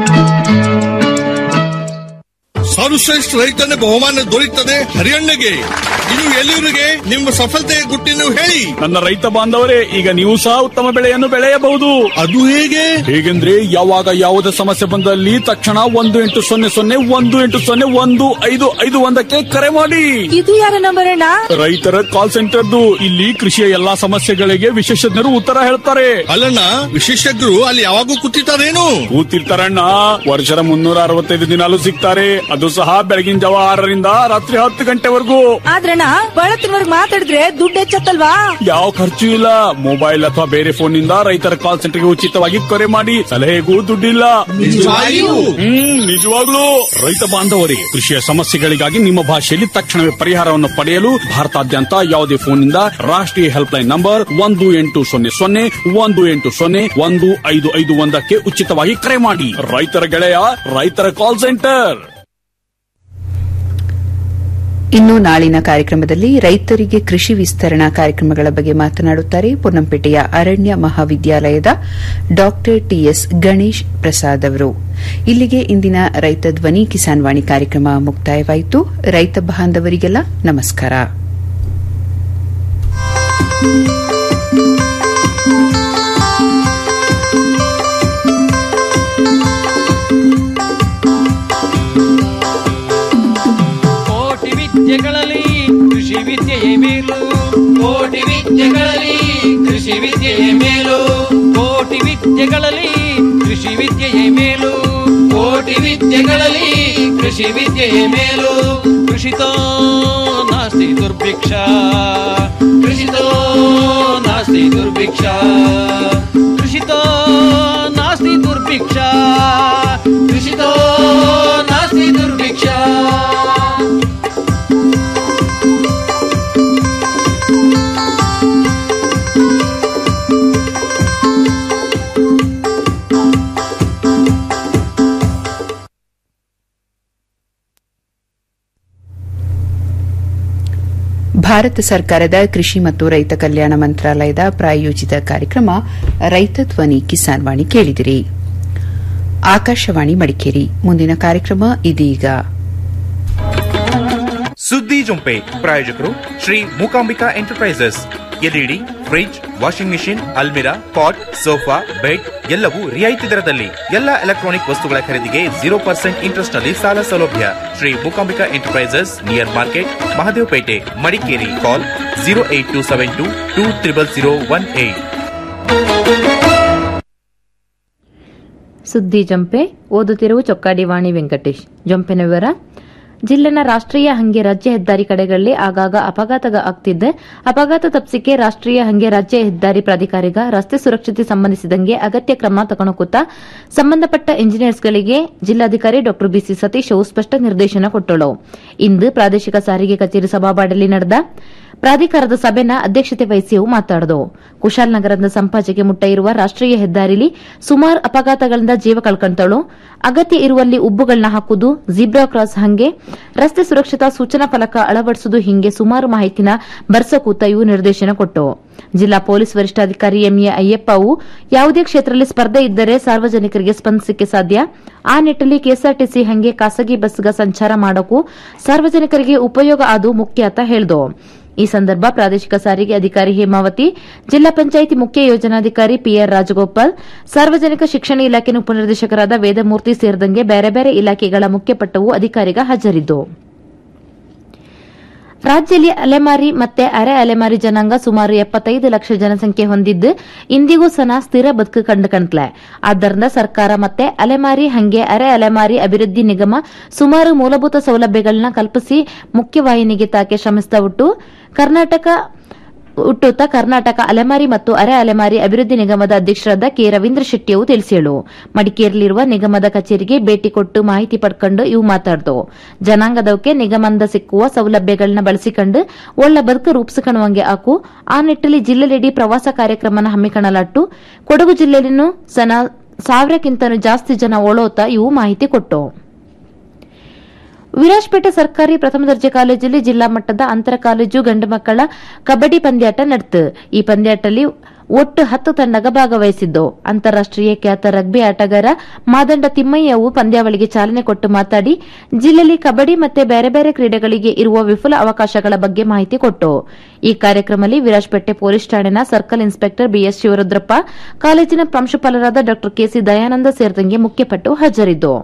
ಸರ್ವಶ್ರೇಷ್ಠ ರೈತನ ಬಹುಮಾನ ದೊರೆಯುತ್ತದೆ ಹರಿಯಣ್ಣಗೆ ಇದು ಎಲ್ಲಿವರಿಗೆ ನಿಮ್ಮ ಸಫಲತೆಯ ಗುಟ್ಟಿನ ಹೇಳಿ ನನ್ನ ರೈತ ಬಾಂಧವರೇ ಈಗ ನೀವು ಸಹ ಉತ್ತಮ ಬೆಳೆಯನ್ನು ಬೆಳೆಯಬಹುದು ಅದು ಹೇಗೆ ಹೇಗೆಂದ್ರೆ ಯಾವಾಗ ಯಾವುದೇ ಸಮಸ್ಯೆ ಬಂದಲ್ಲಿ ತಕ್ಷಣ ಒಂದು ಎಂಟು ಸೊನ್ನೆ ಸೊನ್ನೆ ಒಂದು ಎಂಟು ಸೊನ್ನೆ ಒಂದು ಐದು ಐದು ಒಂದಕ್ಕೆ ಕರೆ ಮಾಡಿ ಇದು ಯಾರ ನಂಬರ್ ಅಣ್ಣ ರೈತರ ಕಾಲ್ ಸೆಂಟರ್ದು ಇಲ್ಲಿ ಕೃಷಿಯ ಎಲ್ಲಾ ಸಮಸ್ಯೆಗಳಿಗೆ ವಿಶೇಷಜ್ಞರು ಉತ್ತರ ಹೇಳ್ತಾರೆ ಅಲ್ಲಣ್ಣ ವಿಶೇಷಜ್ಞರು ಅಲ್ಲಿ ಯಾವಾಗೂ ಕೂತಿರ್ತಾರೇನು ಕೂತಿರ್ತಾರಣ್ಣ ವರ್ಷದ ಮುನ್ನೂರ ಅರವತ್ತೈದು ದಿನಾಲು ಸಿಗ್ತಾರೆ ಅದು ಸಹ ಬೆಳಗಿನ ಜಾವ ಆರರಿಂದ ರಾತ್ರಿ ಹತ್ತು ಗಂಟೆವರೆಗೂ ಆದ್ರಣ್ಣ ಬಳತ್ತಿನವರ್ಗ್ ಮಾತಾಡಿದ್ರೆ ದುಡ್ಡು ಹೆಚ್ಚತ್ತಲ್ವಾ ಯಾವ ಖರ್ಚು ಇಲ್ಲ ಮೊಬೈಲ್ ಅಥವಾ ಬೇರೆ ಫೋನ್ ನಿಂದ ರೈತರ ಕಾಲ್ ಸೆಂಟರ್ಗೆ ಉಚಿತವಾಗಿ ಕರೆ ಮಾಡಿ ಸಲಹೆಗೂ ದುಡ್ಡಿಲ್ಲ ನಿಜವಾಗಿಯೂ? ಹ್ಮ್ ನಿಜವಾಗ್ಲೂ ರೈತ ಬಾಂಧವರೇ ಕೃಷಿಯ ಸಮಸ್ಯೆಗಳಿಗಾಗಿ ನಿಮ್ಮ ಭಾಷೆಯಲ್ಲಿ ತಕ್ಷಣವೇ ಪರಿಹಾರವನ್ನು ಪಡೆಯಲು ಭಾರತಾದ್ಯಂತ ಯಾವುದೇ ಫೋನ್ನಿಂದ ರಾಷ್ಟ್ರೀಯ ಹೆಲ್ಪ್ ಲೈನ್ ನಂಬರ್ ಒಂದು ಎಂಟು ಸೊನ್ನೆ ಸೊನ್ನೆ ಒಂದು ಎಂಟು ಸೊನ್ನೆ ಒಂದು ಐದು ಐದು ಒಂದಕ್ಕೆ ಉಚಿತವಾಗಿ ಕರೆ ಮಾಡಿ ರೈತರ ಗೆಳೆಯ ರೈತರ ಕಾಲ್ ಸೆಂಟರ್ ಇನ್ನು ನಾಳಿನ ಕಾರ್ಯಕ್ರಮದಲ್ಲಿ ರೈತರಿಗೆ ಕೃಷಿ ವಿಸ್ತರಣಾ ಕಾರ್ಯಕ್ರಮಗಳ ಬಗ್ಗೆ ಮಾತನಾಡುತ್ತಾರೆ ಪೊನ್ನಂಪೇಟೆಯ ಅರಣ್ಯ ಮಹಾವಿದ್ಯಾಲಯದ ಡಾ ಟಿಎಸ್ ಗಣೇಶ್ ಪ್ರಸಾದ್ ಅವರು ಇಲ್ಲಿಗೆ ಇಂದಿನ ರೈತ ಧ್ವನಿ ಕಿಸಾನ್ ವಾಣಿ ಕಾರ್ಯಕ್ರಮ ಮುಕ್ತಾಯವಾಯಿತು ರೈತ ಬಾಂಧವರಿಗೆಲ್ಲ ನಮಸ್ಕಾರ ಕೋಟಿ ವಿದ್ಯೆಗಳಲ್ಲಿ ಕೃಷಿ ವಿದ್ಯೆಯೇ ಮೇಲು ಕೋಟಿ ವಿದ್ಯೆಗಳಲ್ಲಿ ಕೃಷಿ ವಿದ್ಯೆಯೇ ಮೇಲು ಕೋಟಿ ವಿದ್ಯೆಗಳಲ್ಲಿ ಕೃಷಿ ವಿದ್ಯೆಯೇ ಮೇಲು ಕೋಟಿ ವಿದ್ಯೆಗಳಲ್ಲಿ ಕೃಷಿ ವಿದ್ಯೆಯೇ ಮೇಲು ಕೃಷಿತೋ ನಾಸ್ತಿ ದುರ್ಭಿಕ್ಷ ಕೃಷಿತೋ ನಾಸ್ತಿ ದುರ್ಭಿಕ್ಷ ಕೃಷಿತೋ ನಾಸ್ತಿ ದುರ್ಭಿಕ್ಷ ಕೃಷಿತೋ ನಾಸ್ತಿ ದುರ್ಭಿಕ್ಷ ಭಾರತ ಸರ್ಕಾರದ ಕೃಷಿ ಮತ್ತು ರೈತ ಕಲ್ಯಾಣ ಮಂತ್ರಾಲಯದ ಪ್ರಾಯೋಜಿತ ಕಾರ್ಯಕ್ರಮ ರೈತ ಧ್ವನಿ ಕಿಸಾನ್ ವಾಣಿ ಕೇಳಿದಿರಿ ಆಕಾಶವಾಣಿ ಮಡಿಕೇರಿ ಮುಂದಿನ ಕಾರ್ಯಕ್ರಮ ಇದೀಗ ಸುದ್ದಿ ಜೊಂಪೆ ಪ್ರಾಯೋಜಕರು Shri Mookambika enterprises LED fridge washing machine ಅಲ್ಮಿರಾ ಪಾಟ್ ಸೋಫಾ ಬೆಡ್ ಎಲ್ಲವೂ ರಿಯಾಯಿತಿ ದರದಲ್ಲಿ ಎಲ್ಲ ಎಲೆಕ್ಟ್ರಾನಿಕ್ ವಸ್ತುಗಳ ಖರೀದಿಗೆ ಜೀರೋ ಪರ್ಸೆಂಟ್ ಇಂಟ್ರೆಸ್ಟ್ ನಲ್ಲಿ ಸಾಲ ಸೌಲಭ್ಯ Shri Mookambika enterprises near market Mahadevapete Madikeri call zero eight two seven two two triple zero one eight ಸುದ್ದಿ ಜಂಪೆ ಓದುತ್ತಿರುವ ಚೊಕ್ಕಾಡಿ ವಾಣಿ ವೆಂಕಟೇಶ್ ಜಂಪಿನ ವಿವರ ಜಿಲ್ಲೆನ ರಾಷ್ಟ್ರೀಯ ಹಂಗೆ ರಾಜ್ಯ ಹೆದ್ದಾರಿ ಕಡೆಗಳಲ್ಲಿ ಆಗಾಗ ಅಪಘಾತ ಆಗ್ತಿದ್ದೆ ಅಪಘಾತ ತಪ್ಪಿಸಿಕೆ ರಾಷ್ಟ್ರೀಯ ಹಂಗೆ ರಾಜ್ಯ ಹೆದ್ದಾರಿ ಪ್ರಾಧಿಕಾರಿಗ ರಸ್ತೆ ಸುರಕ್ಷತೆ ಸಂಬಂಧಿಸಿದಂಗೆ ಅಗತ್ಯ ಕ್ರಮ ತಗೊಳಕುತ್ತ ಸಂಬಂಧಪಟ್ಟ ಇಂಜಿನಿಯರ್ಸ್ಗಳಿಗೆ ಜಿಲ್ಲಾಧಿಕಾರಿ ಡಾ ಬಿಸಿ ಸತೀಶ್ ಅವು ಸ್ಪಷ್ಟ ನಿರ್ದೇಶನ ಕೊಟ್ಟಳು ಇಂದು ಪ್ರಾದೇಶಿಕ ಸಾರಿಗೆ ಕಚೇರಿ ಸಭಾಬಾಡಲ್ಲಿ ನಡೆದ ಪ್ರಾಧಿಕಾರದ ಸಭೆನ ಅಧ್ಯಕ್ಷತೆ ವಹಿಸಿ ಅವು ಮಾತಾಡಿದವು ಕುಶಾಲನಗರದ ಸಂಪಾಜೆಗೆ ಮುಟ್ಟ ಇರುವ ರಾಷ್ಟ್ರೀಯ ಹೆದ್ದಾರಿಲಿ ಸುಮಾರು ಅಪಘಾತಗಳಿಂದ ಜೀವ ಕಳ್ಕೊಂತಳು ಅಗತ್ಯ ಇರುವಲ್ಲಿ ಉಬ್ಬುಗಳನ್ನ ಹಾಕುವುದು ಜಿಬ್ರಾ ಕ್ರಾಸ್ ಹಂಗೆ ರಸ್ತೆ ಸುರಕ್ಷತಾ ಸೂಚನಾ ಫಲಕ ಅಳವಡಿಸುವುದು ಹಿಂಗೆ ಸುಮಾರು ಮಾಹಿತಿನ ಬರ್ಸಕೂತ ಇವು ನಿರ್ದೇಶನ ಕೊಟ್ಟು ಜಿಲ್ಲಾ ಪೊಲೀಸ್ ವರಿಷ್ಠಾಧಿಕಾರಿ ಎಂಎ ಅಯ್ಯಪ್ಪವು ಯಾವುದೇ ಕ್ಷೇತ್ರದಲ್ಲಿ ಸ್ಪರ್ಧೆ ಇದ್ದರೆ ಸಾರ್ವಜನಿಕರಿಗೆ ಸ್ಪಂದಿಸಕ್ಕೆ ಸಾಧ್ಯ ಆ ನಿಟ್ಟಲ್ಲಿ ಕೆಎಸ್ಆರ್ಟಿಸಿ ಹಂಗೆ ಖಾಸಗಿ ಬಸ್ಗ ಸಂಚಾರ ಮಾಡೋಕು ಸಾರ್ವಜನಿಕರಿಗೆ ಉಪಯೋಗ ಅದು ಮುಖ್ಯ ಅಂತ ಹೇಳಿದು ಈ ಸಂದರ್ಭ ಪ್ರಾದೇಶಿಕ ಸಾರಿಗೆ ಅಧಿಕಾರಿ ಹೇಮಾವತಿ ಜಿಲ್ಲಾ ಪಂಚಾಯಿತಿ ಮುಖ್ಯ ಯೋಜನಾಧಿಕಾರಿ ಪಿಆರ್ ರಾಜಗೋಪಾಲ್ ಸಾರ್ವಜನಿಕ ಶಿಕ್ಷಣ ಇಲಾಖೆ ಉಪನಿರ್ದೇಶಕರಾದ ವೇದಮೂರ್ತಿ ಸೇರಿದಂಗೆ ಬೇರೆ ಬೇರೆ ಇಲಾಖೆಗಳ ಮುಖ್ಯಪಟ್ಟವು ಅಧಿಕಾರಿಗ ಹಾಜರಿದ್ದು ರಾಜ್ಯದಲ್ಲಿ ಅಲೆಮಾರಿ ಮತ್ತೆ ಅರೆ ಅಲೆಮಾರಿ ಜನಾಂಗ ಸುಮಾರು ಎಪ್ಪತ್ತೈದು ಲಕ್ಷ ಜನಸಂಖ್ಯೆ ಹೊಂದಿದ್ದು ಇಂದಿಗೂ ಸನ ಸ್ಥಿರ ಬದುಕು ಕಂಡು ಕಂಡ್ಲೆ ಆದ್ದರಿಂದ ಸರ್ಕಾರ ಮತ್ತೆ ಅಲೆಮಾರಿ ಹಂಗೆ ಅರೆ ಅಲೆಮಾರಿ ಅಭಿವೃದ್ಧಿ ನಿಗಮ ಸುಮಾರು ಮೂಲಭೂತ ಸೌಲಭ್ಯಗಳನ್ನ ಕಲ್ಪಿಸಿ ಮುಖ್ಯವಾಹಿನಿಗೆ ತಾಕೆ ಶ್ರಮಿಸ್ತಾ ಉಟ್ಟು ಕರ್ನಾಟಕ ಹುಟ್ಟುತ್ತ ಕರ್ನಾಟಕ ಅಲೆಮಾರಿ ಮತ್ತು ಅರೆ ಅಲೆಮಾರಿ ಅಭಿವೃದ್ಧಿ ನಿಗಮದ ಅಧ್ಯಕ್ಷರಾದ ಕೆ ರವೀಂದ್ರ ಶೆಟ್ಟಿಯವು ತಿಳಿಸಿಳು ಮಡಿಕೇರಿಯಲ್ಲಿರುವ ನಿಗಮದ ಕಚೇರಿಗೆ ಭೇಟಿ ಕೊಟ್ಟು ಮಾಹಿತಿ ಪಡ್ಕೊಂಡು ಇವು ಮಾತಾಡ್ದು ಜನಾಂಗದವಕ್ಕೆ ನಿಗಮದಿಂದ ಸಿಕ್ಕುವ ಸೌಲಭ್ಯಗಳನ್ನ ಬಳಸಿಕೊಂಡು ಒಳ್ಳೆ ಬದುಕು ರೂಪಿಸಿಕೊಳ್ಳುವಂಗೆ ಹಾಕು ಆ ನಿಟ್ಟಲ್ಲಿ ಜಿಲ್ಲೆಲೆಡಿ ಪ್ರವಾಸ ಕಾರ್ಯಕ್ರಮನ ಹಮ್ಮಿಕೊಳ್ಳಲಾಟ್ಟು ಕೊಡಗು ಜಿಲ್ಲೆಯಲ್ಲಿನೂ ಸನ ಸಾವಿರಕ್ಕಿಂತನೂ ಜಾಸ್ತಿ ಜನ ಓಳೋತ ಇವು ಮಾಹಿತಿ ಕೊಟ್ಟು ವಿರಾಜಪೇಟೆ ಸರ್ಕಾರಿ ಪ್ರಥಮ ದರ್ಜೆ ಕಾಲೇಜಲ್ಲಿ ಜಿಲ್ಲಾ ಮಟ್ಟದ ಅಂತರ ಕಾಲೇಜು ಗಂಡು ಮಕ್ಕಳ ಕಬಡ್ಡಿ ಪಂದ್ಯಾಟ ನಡೆತು ಈ ಪಂದ್ಯಾಟದಲ್ಲಿ ಒಟ್ಟು ಹತ್ತು ತಂಡಗ ಭಾಗವಹಿಸಿದ್ದು ಅಂತಾರಾಷ್ಟೀಯ ಖ್ಯಾತ ರಗ್ಬಿ ಆಟಗಾರ ಮಾದಂಡ ತಿಮ್ಮಯ್ಯವು ಪಂದ್ಯಾವಳಿಗೆ ಚಾಲನೆ ಕೊಟ್ಟು ಮಾತಾಡಿ ಜಿಲ್ಲೆಯಲ್ಲಿ ಕಬಡ್ಡಿ ಮತ್ತೆ ಬೇರೆ ಬೇರೆ ಕ್ರೀಡೆಗಳಿಗೆ ಇರುವ ವಿಫುಲ ಅವಕಾಶಗಳ ಬಗ್ಗೆ ಮಾಹಿತಿ ಕೊಟ್ಟು ಈ ಕಾರ್ಯಕ್ರಮದಲ್ಲಿ ವಿರಾಜಪೇಟೆ ಪೊಲೀಸ್ ಠಾಣೆನ ಸರ್ಕಲ್ ಇನ್ಸ್ಪೆಕ್ಟರ್ ಬಿಎಸ್ ಶಿವರುದ್ರಪ್ಪ ಕಾಲೇಜಿನ ಪ್ರಾಂಶುಪಾಲರಾದ ಡಾ ಕೆಸಿ ದಯಾನಂದ ಸೇರಿದಂಗೆ ಮುಖ್ಯಪಟ್ಟು ಹಾಜರಿದ್ದು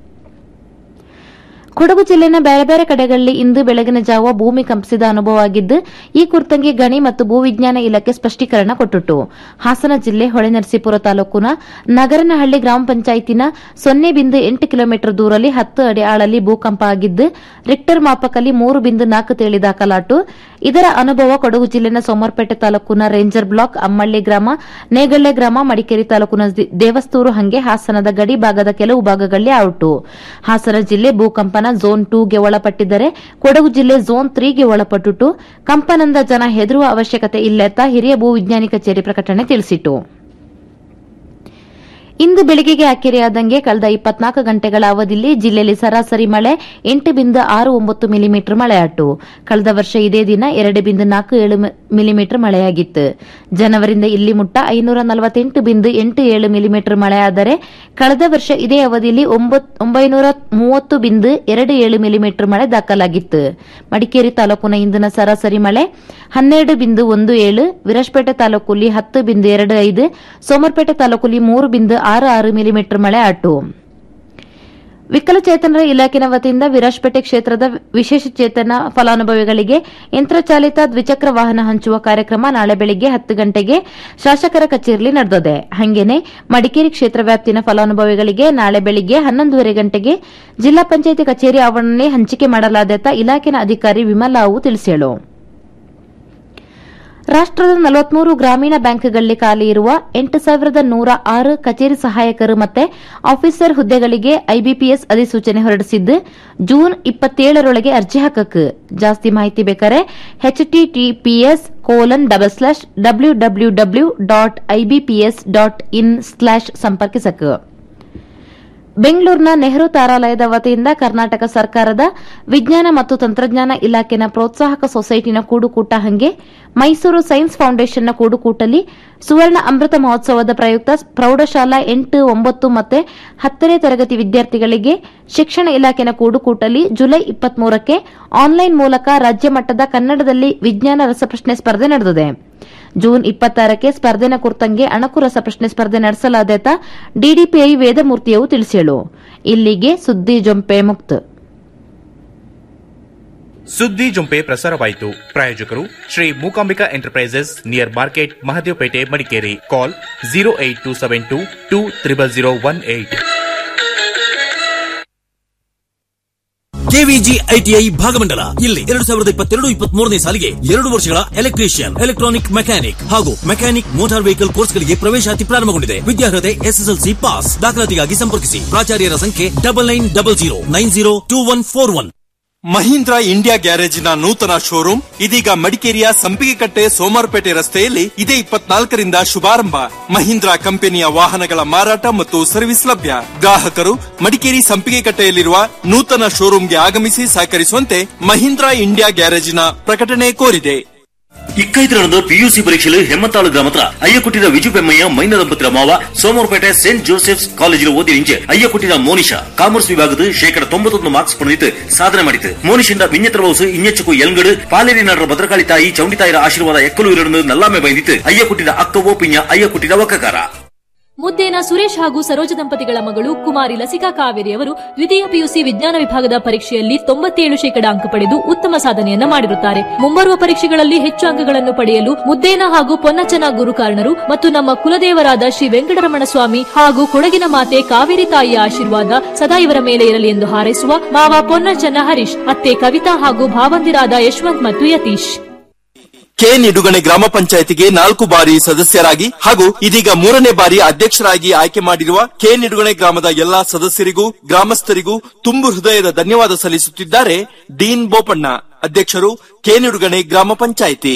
ಕೊಡಗು ಜಿಲ್ಲೆನ ಬೇರೆ ಬೇರೆ ಕಡೆಗಳಲ್ಲಿ ಇಂದು ಬೆಳಗಿನ ಜಾವ ಭೂಮಿ ಕಂಪಿಸಿದ ಅನುಭವವಾಗಿದ್ದು ಈ ಕುರಿತಂಗೆ ಗಣಿ ಮತ್ತು ಭೂವಿಜ್ಞಾನ ಇಲಾಖೆ ಸ್ಪಷ್ಟೀಕರಣ ಕೊಟ್ಟಿತು ಹಾಸನ ಜಿಲ್ಲೆ ಹೊಳೆನರಸೀಪುರ ತಾಲೂಕಿನ ನಗರನಹಳ್ಳಿ ಗ್ರಾಮ ಪಂಚಾಯಿತಿನ ಸೊನ್ನೆ ಬಿಂದು ಎಂಟು ಕಿಲೋಮೀಟರ್ ದೂರಲ್ಲಿ ಹತ್ತು ಅಡಿ ಆಳಲ್ಲಿ ಭೂಕಂಪ ಆಗಿದ್ದು ರಿಕ್ಟರ್ ಮಾಪಕಲ್ಲಿ ಮೂರು ಬಿಂದು ನಾಲ್ಕು ತೇಳಿ ದಾಖಲಾಟು ಇದರ ಅನುಭವ ಕೊಡಗು ಜಿಲ್ಲೆನ ಸೋಮವಾರಪೇಟೆ ತಾಲೂಕಿನ ರೇಂಜರ್ ಬ್ಲಾಕ್ ಅಮ್ಮಳ್ಳಿ ಗ್ರಾಮ ನೇಗಳ್ಳೆ ಗ್ರಾಮ ಮಡಿಕೇರಿ ತಾಲೂಕಿನ ದೇವಸ್ತೂರು ಹಂಗೆ ಹಾಸನದ ಗಡಿ ಭಾಗದ ಕೆಲವು ಭಾಗಗಳಲ್ಲಿ ಔಟು ಹಾಸನ ಜಿಲ್ಲೆ ಭೂಕಂಪನ ಝೋನ್ ಟೂಗೆ ಒಳಪಟ್ಟಿದ್ದರೆ ಕೊಡಗು ಜಿಲ್ಲೆ ಝೋನ್ ತ್ರೀಗೆ ಒಳಪಟ್ಟಿಟ್ಟು ಕಂಪನದ ಜನ ಹೆದರುವ ಅವಶ್ಯಕತೆ ಇಲ್ಲ ಅಂತ ಹಿರಿಯ ಭೂವಿಜ್ಞಾನಿ ಕಚೇರಿ ಪ್ರಕಟಣೆ ತಿಳಿಸಿತು ಇಂದು ಬೆಳಗ್ಗೆಗೆ ಅಕ್ಕೆರೆಯಾದಂಗೆ ಕಳೆದ ಇಪ್ಪತ್ನಾಲ್ಕು ಗಂಟೆಗಳ ಅವಧಿಯಲ್ಲಿ ಜಿಲ್ಲೆಯಲ್ಲಿ ಸರಾಸರಿ ಮಳೆ ಎಂಟು ಬಿಂದು ಆರು ಒಂಬತ್ತು ಮಿಲಿಮೀಟರ್ ಮಳೆಯಾಟು ಕಳೆದ ವರ್ಷ ಇದೇ ದಿನ ಎರಡು ಬಿಂದು ನಾಲ್ಕು ಏಳು ಮಿಲಿಮೀಟರ್ ಮಳೆಯಾಗಿತ್ತು ಜನವರಿಂದ ಇಲ್ಲಿ ಮುಟ್ಟ ಐನೂರ ನಲವತ್ತೆಂಟು ಬಿಂದು ಎಂಟು ಏಳು ಮಿಲಿಮೀಟರ್ ಮಳೆಯಾದರೆ ಕಳೆದ ವರ್ಷ ಇದೇ ಅವಧಿಯಲ್ಲಿ ಒಂಬೈನೂರ ಮೂವತ್ತು ಬಿಂದು ಎರಡು ಏಳು ಮಿಲಿಮೀಟರ್ ಮಳೆ ದಾಖಲಾಗಿತ್ತು ಮಡಿಕೇರಿ ತಾಲೂಕಿನ ಇಂದಿನ ಸರಾಸರಿ ಮಳೆ ಹನ್ನೆರಡು ಬಿಂದು ಒಂದು ಏಳು ವಿರಾಜಪೇಟೆ ತಾಲೂಕಲ್ಲಿ ಹತ್ತು ಬಿಂದು ಎರಡು ಐದು ಸೋಮರ್ಪೇಟೆ ತಾಲೂಕಲ್ಲಿ ಮೂರು ಬಿಂದು ಆರು ಆರು ಮಿಲಿಮೀಟರ್ ಮಳೆ ಆಟು ವಿಕಲಚೇತನರ ಇಲಾಖೆನ ವತಿಯಿಂದ ವಿರಾಜಪೇಟೆ ಕ್ಷೇತ್ರದ ವಿಶೇಷ ಚೇತನ ಫಲಾನುಭವಿಗಳಿಗೆ ಯಂತ್ರಚಾಲಿತ ದ್ವಿಚಕ್ರ ವಾಹನ ಹಂಚುವ ಕಾರ್ಯಕ್ರಮ ನಾಳೆ ಬೆಳಗ್ಗೆ ಹತ್ತು ಗಂಟೆಗೆ ಶಾಸಕರ ಕಚೇರಿಯಲ್ಲಿ ನಡೆದಿದೆ ಹಂಗೇನೆ ಮಡಿಕೇರಿ ಕ್ಷೇತ್ರ ವ್ಯಾಪ್ತಿನ ಫಲಾನುಭವಿಗಳಿಗೆ ನಾಳೆ ಬೆಳಗ್ಗೆ ಹನ್ನೊಂದೂವರೆ ಗಂಟೆಗೆ ಜಿಲ್ಲಾ ಪಂಚಾಯಿತಿ ಕಚೇರಿ ಆವರಣದಲ್ಲಿ ಹಂಚಿಕೆ ಮಾಡಲಾದ ಇಲಾಖೆನ ಅಧಿಕಾರಿ ವಿಮಲಾವು ತಿಳಿಸಿದರು ರಾಷ್ಟದ ನಲವತ್ಮೂರು ಗ್ರಾಮೀಣ ಬ್ಯಾಂಕ್ಗಳಲ್ಲಿ ಖಾಲಿ ಇರುವ ಎಂಟು ಸಾವಿರದ ನೂರ ಆರು ಕಚೇರಿ ಸಹಾಯಕರು ಮತ್ತೆ ಆಫೀಸರ್ ಹುದ್ದೆಗಳಿಗೆ ಐಬಿಪಿಎಸ್ ಅಧಿಸೂಚನೆ ಹೊರಡಿಸಿದ್ದು ಜೂನ್ ಇಪ್ಪತ್ತೇಳರೊಳಗೆ ಅರ್ಜಿ ಹಾಕಕ್ಕೆ ಜಾಸ್ತಿ ಮಾಹಿತಿ ಬೇಕಾರೆ HTTPS colon double slash W W W dot IBPS dot in slash ಸಂಪರ್ಕಿಸಕ್ಕೆ ಬೆಂಗಳೂರಿನ ನೆಹರು ತಾರಾಲಯದ ವತಿಯಿಂದ ಕರ್ನಾಟಕ ಸರ್ಕಾರದ ವಿಜ್ಞಾನ ಮತ್ತು ತಂತ್ರಜ್ಞಾನ ಇಲಾಖೆನ ಪ್ರೋತ್ಸಾಹಕ ಸೊಸೈಟಿನ ಕೂಡುಕೂಟ ಹಂಗೆ ಮೈಸೂರು ಸೈನ್ಸ್ ಫೌಂಡೇಶನ್ನ ಕೂಡುಕೂಟಲ್ಲಿ ಸುವರ್ಣ ಅಮೃತ ಮಹೋತ್ಸವದ ಪ್ರಯುಕ್ತ ಪ್ರೌಢಶಾಲಾ ಎಂಟು ಒಂಬತ್ತು ಮತ್ತು ಹತ್ತನೇ ತರಗತಿ ವಿದ್ಯಾರ್ಥಿಗಳಿಗೆ ಶಿಕ್ಷಣ ಇಲಾಖೆನ ಕೂಡುಕೂಟಲ್ಲಿ ಜುಲೈ ಇಪ್ಪತ್ಮೂರಕ್ಕೆ ಆನ್ಲೈನ್ ಮೂಲಕ ರಾಜ್ಯ ಮಟ್ಟದ ಕನ್ನಡದಲ್ಲಿ ವಿಜ್ಞಾನ ರಸಪ್ರಶ್ನೆ ಸ್ಪರ್ಧೆ ನಡೆದಿದೆ ಜೂನ್ ಇಪ್ಪತ್ತಾರಕ್ಕೆ ಸ್ಪರ್ಧೆನ ಕುರಿತಂಗೆ ಅಣಕು ರಸಪ್ರಶ್ನೆ ಸ್ಪರ್ಧೆ ನಡೆಸಲಾದೇತ ಡಿಡಿಪಿಐ ವೇದಮೂರ್ತಿಯವು ತಿಳಿಸೇಳು ಇಲ್ಲಿಗೆ ಸುದ್ದಿ ಜೊಂಪೆ ಮುಕ್ತ ಸುದ್ದಿ ಜೊಂಪೆ ಪ್ರಸಾರವಾಯಿತು ಪ್ರಾಯೋಜಕರು Shri Mookambika enterprises near market Mahadevapete Madikeri call zero eight two seven two two triple zero one eight KVG ITI Bhagamandala ಇಲ್ಲಿ ಎರಡು ಸಾವಿರದ ಇಪ್ಪತ್ತೆರಡು ಇಪ್ಪತ್ಮೂರನೇ ಸಾಲಿಗೆ ಎರಡು ವರ್ಷಗಳ ಎಲೆಕ್ಟ್ರಿಷಿಯನ್ ಎಲೆಕ್ಟ್ರಾನಿಕ್ ಮೆಕ್ಯಾನಿಕ್ ಹಾಗೂ ಮೆಕ್ಯಾನಿಕ್ ಮೋಟಾರ್ ವೆಹಿಕಲ್ ಕೋರ್ಸ್ಗಳಿಗೆ ಪ್ರವೇಶಾತಿ ಪ್ರಾರಂಭಗೊಂಡಿದೆ ವಿದ್ಯಾರ್ಹತೆ ಎಸ್ಎಸ್ಎಲ್ಸಿ ಪಾಸ್ ದಾಖಲಾತಿಗಾಗಿ ಸಂಪರ್ಕಿಸಿ ಪ್ರಾಚಾರ್ಯರ ಸಂಖ್ಯೆ double nine double zero nine zero two one four one Mahindra India ಗ್ಯಾರೇಜಿನ ನೂತನ ಶೋರೂಮ್ ಇದೀಗ ಮಡಿಕೇರಿಯ ಸಂಪಿಗೆಕಟ್ಟೆ ಸೋಮವಾರಪೇಟೆ ರಸ್ತೆಯಲ್ಲಿ ಇದೇ ಇಪ್ಪತ್ನಾಲ್ಕರಿಂದ ಶುಭಾರಂಭ ಮಹೀಂದ್ರ ಕಂಪನಿಯ ವಾಹನಗಳ ಮಾರಾಟ ಮತ್ತು ಸರ್ವಿಸ್ ಲಭ್ಯ ಗ್ರಾಹಕರು ಮಡಿಕೇರಿ ಸಂಪಿಗೆಕಟ್ಟೆಯಲ್ಲಿರುವ ನೂತನ ಶೋರೂಮ್ಗೆ ಆಗಮಿಸಿ ಸಹಕರಿಸುವಂತೆ ಮಹೀಂದ್ರ ಇಂಡಿಯಾ ಗ್ಯಾರೇಜಿನ ಪ್ರಕಟಣೆ ಕೋರಿದೆ ಇಕ್ಕೈದು ನಡೆದ ಪಿಯುಸಿ ಪರೀಕ್ಷೆಯಲ್ಲಿ ಹೆಮ್ಮತ್ತಾಳು ಗ್ರಾಮತ್ರ ಅಯ್ಯಕುಟ್ಟಿನ ವಿಜುಬೆಮ್ಮಯ್ಯ ಮೈನ ದಂಪತಿರ ಮಾವ ಸೋಮವಾರಪೇಟೆ ಸೇಂಟ್ ಜೋಸೆಫ್ಸ್ ಕಾಲೇಜಿನ ಓದಿ ಇಂಚೆ ಅಯ್ಯಕುಟ್ಟಿನ ಮೋನಿಶಾ ಕಾಮರ್ಸ್ ವಿಭಾಗದ ಶೇಕಡ ತೊಂಬತ್ತೊಂದು ಮಾರ್ಕ್ಸ್ ಪಡೆದಿತ್ತು ಸಾಧನೆ ಮಾಡಿತು ಮೋನಿಶಿಂದ ವಿನ್ಯತ್ರ ಬೌಸು ಇನ್ನೆಚ್ಚಕು ಎಲ್ಗಡು ಪಾಲೇರಿ ನಡರ ಭದ್ರಕಾಳಿ ತಾಯಿ ಚೌಂಡಿತಾಯಿರ ಆಶೀರ್ವಾದ ಎಕ್ಕಲು ಇರನ್ನು ನಲ್ಲಾಮೆ ಬೈದಿತ್ತು ಅಯ್ಯಕುಟ್ಟಿನ ಅಕ್ಕವೋ ಪಿಂಜ ಅಯ್ಯಕುಟ್ಟಿನ ಒಕ್ಕಕಾರ ಮುದ್ದೇನ ಸುರೇಶ್ ಹಾಗೂ ಸರೋಜ ದಂಪತಿಗಳ ಮಗಳು ಕುಮಾರಿ ಲಸಿಕಾ ಕಾವೇರಿ ಅವರು ದ್ವಿತೀಯ ಪಿಯುಸಿ ವಿಜ್ಞಾನ ವಿಭಾಗದ ಪರೀಕ್ಷೆಯಲ್ಲಿ ತೊಂಬತ್ತೇಳು ಶೇಕಡ ಅಂಕ ಪಡೆದು ಉತ್ತಮ ಸಾಧನೆಯನ್ನ ಮಾಡಿರುತ್ತಾರೆ ಮುಂಬರುವ ಪರೀಕ್ಷೆಗಳಲ್ಲಿ ಹೆಚ್ಚು ಅಂಕಗಳನ್ನು ಪಡೆಯಲು ಮುದ್ದೇನ ಹಾಗೂ ಪೊನ್ನಚ್ಚನ ಗುರುಕಾರಣರು ಮತ್ತು ನಮ್ಮ ಕುಲದೇವರಾದ ಶ್ರೀ ವೆಂಕಟರಮಣ ಸ್ವಾಮಿ ಹಾಗೂ ಕೊಡಗಿನ ಮಾತೆ ಕಾವೇರಿ ತಾಯಿಯ ಆಶೀರ್ವಾದ ಸದಾ ಇವರ ಮೇಲೆ ಇರಲಿ ಎಂದು ಹಾರೈಸುವ ಮಾವ ಪೊನ್ನಚ್ಚನ ಹರೀಶ್ ಅತ್ತೆ ಕವಿತಾ ಹಾಗೂ ಭಾವಂದಿರಾದ ಯಶವಂತ್ ಮತ್ತು ಯತೀಶ್ ಕೆ ನಿಡುಗಣೆ ಗ್ರಾಮ ಪಂಚಾಯತಿಗೆ ನಾಲ್ಕು ಬಾರಿ ಸದಸ್ಯರಾಗಿ ಹಾಗೂ ಇದೀಗ ಮೂರನೇ ಬಾರಿ ಅಧ್ಯಕ್ಷರಾಗಿ ಆಯ್ಕೆ ಮಾಡಿರುವ ಕೆ ನಿಡುಗಣೆ ಗ್ರಾಮದ ಎಲ್ಲಾ ಸದಸ್ಯರಿಗೂ ಗ್ರಾಮಸ್ಥರಿಗೂ ತುಂಬು ಹೃದಯದ ಧನ್ಯವಾದ ಸಲ್ಲಿಸುತ್ತಿದ್ದಾರೆ ಡೀನ್ ಬೋಪಣ್ಣ ಅಧ್ಯಕ್ಷರು ಕೆ ನಿಡುಗಣೆ ಗ್ರಾಮ ಪಂಚಾಯಿತಿ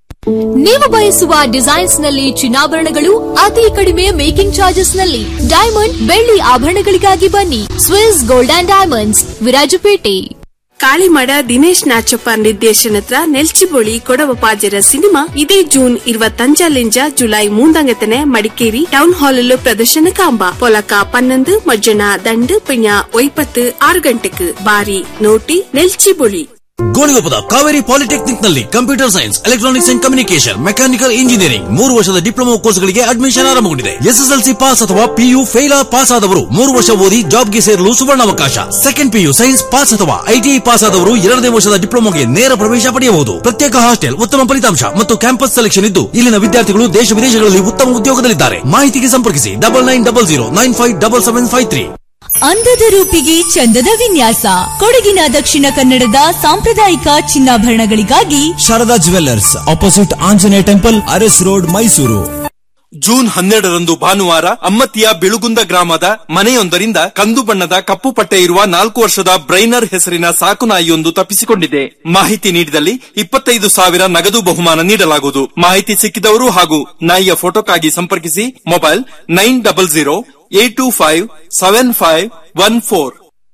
ನೀವು ಬಯಸುವ ಡಿಸೈನ್ಸ್ ನಲ್ಲಿ ಚಿನ್ನಾಭರಣಗಳು ಅತಿ ಕಡಿಮೆ ಮೇಕಿಂಗ್ ಚಾರ್ಜಸ್ ನಲ್ಲಿ ಡೈಮಂಡ್ ಬೆಳ್ಳಿ ಆಭರಣಗಳಿಗಾಗಿ ಬನ್ನಿ Swiss gold and diamonds Virajpet Kalimada Dinesh Nachappa ನಿರ್ದೇಶನತ್ರ ನೆಲ್ಚಿಬೋಳಿ ಕೊಡವ ಪಾಜರ ಸಿನಿಮಾ ಇದೇ ಜೂನ್ ഇരുപത്തഞ്ചാലിഞ്ച ജൂലൈ മൂന്നാങ്കത്തിന് മടിക്കേരി ടൗൺ ഹാളില് പ്രദർശന കാമ്പ പൊലക്ക പന്നൊന്ന് മജ്ജന ദണ്ട് പിഞ്ഞ ഒയ്പത്ത് ആറ് ഗಂಟೆക്ക് ಬಾರಿ ನೋಟಿ ನೆಲ್ಚಿಬೋಳಿ ಗೋಣಿಗೊಪ್ಪದ ಕಾವೇರಿ ಪಾಲಿಟೆಕ್ನಿಕ್ ನಲ್ಲಿ computer science electronics and communication mechanical engineering ಮೂರು ವರ್ಷದ ಡಿಪ್ಲೊಮಾ ಕೋರ್ಸ್ಗಳಿಗೆ ಅಡ್ಮಿಷನ್ ಆರಂಭಗೊಂಡಿದೆ ಎಸ್ಎಸ್ಎಲ್ಸಿ ಪಾಸ್ ಅಥವಾ ಪಿಯು ಫೇಲ್ ಪಾಸ್ ಆದವರು ಮೂರು ವರ್ಷ ಓದಿ ಜಾಬ್ಗೆ ಸೇರಲು ಸುವರ್ಣಾವಕಾಶ ಸೆಕೆಂಡ್ ಪಿಯು ಸೈನ್ಸ್ ಪಾಸ್ ಅಥವಾ ಐಟಿಐ ಪಾಸ್ ಆದವರು ಎರಡನೇ ವರ್ಷದ ಡಿಪ್ಲೊಮಾಗೆ ನೇರ ಪ್ರವೇಶ ಪಡೆಯಬಹುದು ಪ್ರತ್ಯೇಕ ಹಾಸ್ಟೆಲ್ ಉತ್ತಮ ಫಲಿತಾಂಶ ಮತ್ತು ಕ್ಯಾಂಪಸ್ ಸೆಲೆಕ್ಷನ್ ಇದ್ದು ಇಲ್ಲಿನ ವಿದ್ಯಾರ್ಥಿಗಳು ದೇಶ ವಿದೇಶಗಳಲ್ಲಿ ಉತ್ತಮ ಉದ್ಯೋಗದಲ್ಲಿದ್ದಾರೆ ಮಾಹಿತಿಗೆ ಸಂಪರ್ಕಿಸಿ double nine double zero nine five double seven five three ಅಂದದ ರೂಪಿಗೆ ಚಂದದ ವಿನ್ಯಾಸ ಕೊಡಗಿನ ದಕ್ಷಿಣ ಕನ್ನಡದ ಸಾಂಪ್ರದಾಯಿಕ ಚಿನ್ನಾಭರಣಗಳಿಗಾಗಿ Sharada jewellers opposite Anjaneya temple Aras road Mysuru June ಹನ್ನೆರಡರಂದು ಭಾನುವಾರ ಅಮ್ಮತ್ತಿಯ ಬಿಳುಗುಂದ ಗ್ರಾಮದ ಮನೆಯೊಂದರಿಂದ ಕಂದು ಬಣ್ಣದ ಕಪ್ಪು ಪಟ್ಟೆ ಇರುವ ನಾಲ್ಕು ವರ್ಷದ ಬ್ರೈನರ್ ಹೆಸರಿನ ಸಾಕು ನಾಯಿಯೊಂದು ತಪ್ಪಿಸಿಕೊಂಡಿದೆ ಮಾಹಿತಿ ನೀಡಿದಲ್ಲಿ ಇಪ್ಪತ್ತೈದು ಸಾವಿರ ನಗದು ಬಹುಮಾನ ನೀಡಲಾಗುವುದು ಮಾಹಿತಿ ಸಿಕ್ಕಿದವರು ಹಾಗೂ ನಾಯಿಯ ಫೋಟೋಕ್ಕಾಗಿ ಸಂಪರ್ಕಿಸಿ mobile nine double zero eight two five seven five one four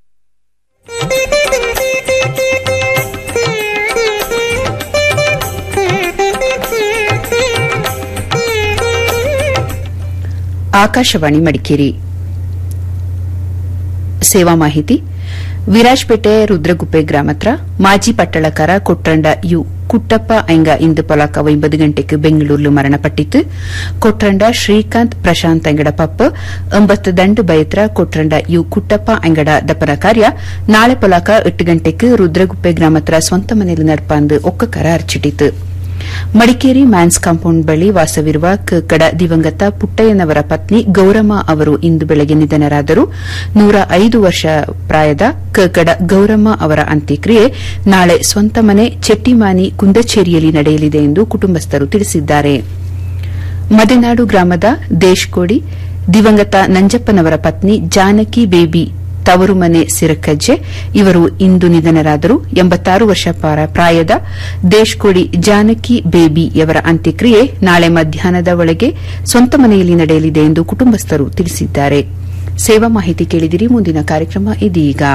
Akashvani Madikeri ಸೇವಾ ಮಾಹಿತಿ ವಿರಾಜ್ಪೇಟೆ ರುದ್ರಗುಪ್ಪೆ ಗ್ರಾಮತ್ರ ಮಾಜಿ ಪಟ್ಟಳಕಾರ ಕೊಟ್ರಂಡ ಯು ಕುಟ್ಟಪ್ಪ ಐಂಗ ಇಂದು ಪೊಲಕ ಒಂಬತ್ತು ಗಂಟೆಗೆ ಬೆಂಗಳೂರು ಮರಣಪಟ್ಟಿತ್ತು ಕೊಟ್ರಂಡ ಶ್ರೀಕಾಂತ್ ಪ್ರಶಾಂತ್ ಅಂಗಡ ಪಪ್ಪ ಒಂಬತ್ತು ದಂಡು ಬಯತ್ರ ಕೊಟ್ರಂಡ ಯು ಕುಟ್ಟಪ್ಪ ಅಂಗಡ ದಪನ ಕಾರ್ಯ ನಾಳೆ ಪೊಲಕ ಎಟ್ಟು ಗಂಟೆಗೆ ರುದ್ರಗುಪ್ಪೆ ಗ್ರಾಮತ್ರ ಸ್ವಂತ ಮನೆಯಲ್ಲಿ ನಡ್ಪಾಂದು ಒಕ್ಕಕರ ಅರ್ಚಿಟ್ಟಿತು ಮಡಿಕೇರಿ ಮ್ಯಾನ್ಸ್ ಕಾಂಪೌಂಡ್ ಬಳಿ ವಾಸವಿರುವ ಕಕ್ಕಡ ದಿವಂಗತ ಪುಟ್ಟಯ್ಯನವರ ಪತ್ನಿ ಗೌರಮ್ಮ ಅವರು ಇಂದು ಬೆಳಗ್ಗೆ ನಿಧನರಾದರು ನೂರ ಐದು ವರ್ಷ ಪ್ರಾಯದ ಕಕ್ಕಡ ಗೌರಮ್ಮ ಅವರ ಅಂತ್ಯಕ್ರಿಯೆ ನಾಳೆ ಸ್ವಂತ ಮನೆ ಚೆಟ್ಟಿಮಾನಿ ಕುಂದಚೇರಿಯಲ್ಲಿ ನಡೆಯಲಿದೆ ಎಂದು ಕುಟುಂಬಸ್ಥರು ತಿಳಿಸಿದ್ದಾರೆ ಮದೆನಾಡು ಗ್ರಾಮದ ದೇಶ್ಕೋಡಿ ದಿವಂಗತ ನಂಜಪ್ಪನವರ ಪತ್ನಿ ಜಾನಕಿ ಬೇಬಿ ತವರು ಮನೆ ಸಿರಕಜ್ಜೆ ಇವರು ಇಂದು ನಿಧನರಾದರು ಎಂಬತ್ತಾರು ವರ್ಷ ಪ್ರಾಯದ ದೇಶ್ಕೋಡಿ ಜಾನಕಿ ಬೇಬಿಯವರ ಅಂತ್ಯಕ್ರಿಯೆ ನಾಳೆ ಮಧ್ಯಾಹ್ನದ ಒಳಗೆ ಸ್ವಂತ ಮನೆಯಲ್ಲಿ ನಡೆಯಲಿದೆ ಎಂದು ಕುಟುಂಬಸ್ಥರು ತಿಳಿಸಿದ್ದಾರೆ ಸೇವಾ ಮಾಹಿತಿ ಕೇಳಿದಿರಿ ಮುಂದಿನ ಕಾರ್ಯಕ್ರಮ ಇದೀಗ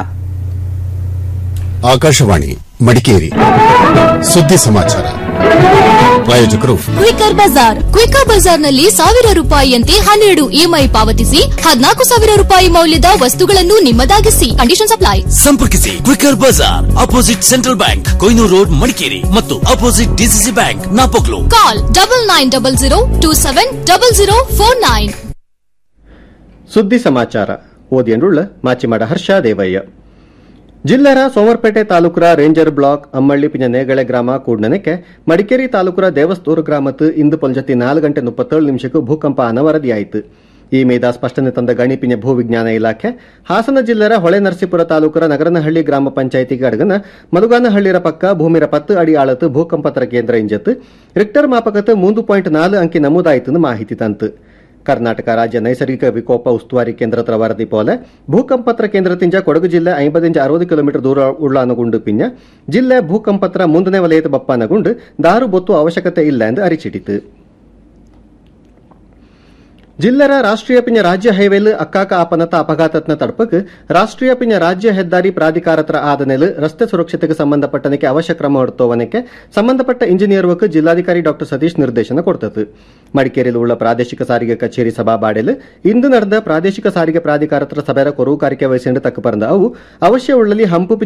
ಆಕಾಶವಾಣಿ ಮಡಿಕೇರಿ ಸುದ್ದಿ ಸಮಾಚಾರ ಪ್ರಾಯೋಜಕರು ಕ್ವಿಕರ್ ಬಜಾರ್ ಕ್ವಿಕರ್ ಬಜಾರ್ನಲ್ಲಿ ಸಾವಿರ ರೂಪಾಯಿಯಂತೆ ಹನ್ನೆರಡು ಇಎಂಐ ಪಾವತಿಸಿ ಹದಿನಾಲ್ಕು ಸಾವಿರ ರೂಪಾಯಿ ಮೌಲ್ಯದ ವಸ್ತುಗಳನ್ನು ನಿಮ್ಮದಾಗಿಸಿ ಕಂಡೀಷನ್ ಅಪ್ಲೈ ಸಂಪರ್ಕಿಸಿ quicker bazaar opposite central bank Kohinoor road Madikeri ಮತ್ತು opposite DCC bank Napoklu call double nine double zero two seven double zero four nine ಸುದ್ದಿ ಸಮಾಚಾರ ಓದಿಯಂಡುಳ್ಳ ಮಾಚಿಮಾಡ ಹರ್ಷ ದೇವಯ್ಯ ಜಿಲ್ಲೆರ ಸೋಮರ್ಪೇಟೆ ತಾಲೂಕರ ರೇಂಜರ್ ಬ್ಲಾಕ್ ಅಮ್ಮಳ್ಳಿ ಪಿಂಜ ನೇಗಳೆ ಗ್ರಾಮ ಕೂಡ್ನನಕ್ಕೆ ಮಡಿಕೇರಿ ತಾಲೂಕರ ದೇವಸ್ತೂರು ಗ್ರಾಮತ್ತು ಇಂದು ಪೊಂಜತಿ ನಾಲ್ಕು ಗಂಟೆ ಮುಪ್ಪತ್ತೇಳು ನಿಮಿಷಕ್ಕೂ ಭೂಕಂಪ ಅನವರದಿಯಾಯಿತು ಈ ಮೇದ ಸ್ಪಷ್ಟನೆ ತಂದ ಗಣಿಪಿನ ಭೂವಿಜ್ಞಾನ ಇಲಾಖೆ ಹಾಸನ ಜಿಲ್ಲೆರ ಹೊಳೆ ನರಸೀಪುರ ತಾಲೂಕರ ನಗರನಹಳ್ಳಿ ಗ್ರಾಮ ಪಂಚಾಯಿತಿಗೆ ಅಡಗನ ಮಲುಗಾನಹಳ್ಳಿರ ಪಕ್ಕ ಭೂಮಿರ ಪತ್ತು ಅಡಿ ಆಳತ್ತು ಭೂಕಂಪತರ ಕೇಂದ್ರ ಇಂಜತ್ತು ರಿಕ್ಟರ್ ಮಾಪಕತ್ತು ಮೂಂದು ಪಾಯಿಂಟ್ ನಾಲು ಅಂಕಿ ನಮೂದಾಯಿತು ಮಾಹಿತಿ ತಂತು ಕರ್ನಾಟಕ ರಾಜ್ಯ ನೈಸರ್ಗಿಕ ವಿಕೋಪ ಉಸ್ತುವಾರಿ ಕೇಂದ್ರದ ವರದಿ ಪೋಲೆ ಭೂಕಂಪತ್ರ ಕೇಂದ್ರದಿಂದ ಕೊಡಗು ಜಿಲ್ಲೆ ಐಂಬದಿಂದ ಅರವತ್ತು ಕಿಲೋಮೀಟರ್ ದೂರ ಉಳ್ಳಾನಗುಂಡು ಪಿಂಜ ಜಿಲ್ಲೆ ಭೂಕಂಪತ್ರ ಮುಂದನೇ ವಲಯದ ಬಪ್ಪಾನಗುಂಡು ದಾರು ಬೊತ್ತು ಅವಶ್ಯಕತೆ ಇಲ್ಲ ಎಂದು ಅರಿಚಿಟಿತು ಜಿಲ್ಲೆರ ರಾಷ್ಟ್ರೀಯ ಪಿಂಜ ರಾಜ್ಯ ಹೈವೇಲ್ ಅಕ್ಕಾಕ ಆಪನತ ಅಪಘಾತತ್ನ ತಡಪಕ್ ರಾಷ್ಟ್ರೀಯ ಪಿಂಜ ರಾಜ್ಯ ಹೆದ್ದಾರಿ ಪ್ರಾಧಿಕಾರತ್ರ ಆದನೆಲ್ ರಸ್ತೆ ಸುರಕ್ಷತೆಗೆ ಸಂಬಂಧಪಟ್ಟನಕ್ಕೆ ಅವಶ್ಯ ಕ್ರಮ ಹೊರತೋವನಕ್ಕೆ ಸಂಬಂಧಪಟ್ಟ ಇಂಜಿನಿಯರ್ ವರ್ಕ್ ಜಿಲ್ಲಾಧಿಕಾರಿ ಡಾ ಸತೀಶ್ ನಿರ್ದೇಶನ ಕೊಡ್ತದೆ ಮಡಿಕೇರಿಯಲ್ಲಿ ಉಳ್ಳ ಪ್ರಾದೇಶಿಕ ಸಾರಿಗೆ ಕಚೇರಿ ಸಭಾಬಾಡೆಲ್ ಇಂದು ನಡೆದ ಪ್ರಾದೇಶಿಕ ಸಾರಿಗೆ ಪ್ರಾಧಿಕಾರತ್ರ ಸಭೆಯ ಕೊರವು ಕಾರಿಕೆ ವಹಿಸಿಂಡು ತಕ್ಕ ಪರಂದ ಅವು ಅವಶ್ಯ ಉಳ್ಳಲಿ ಹಂಪು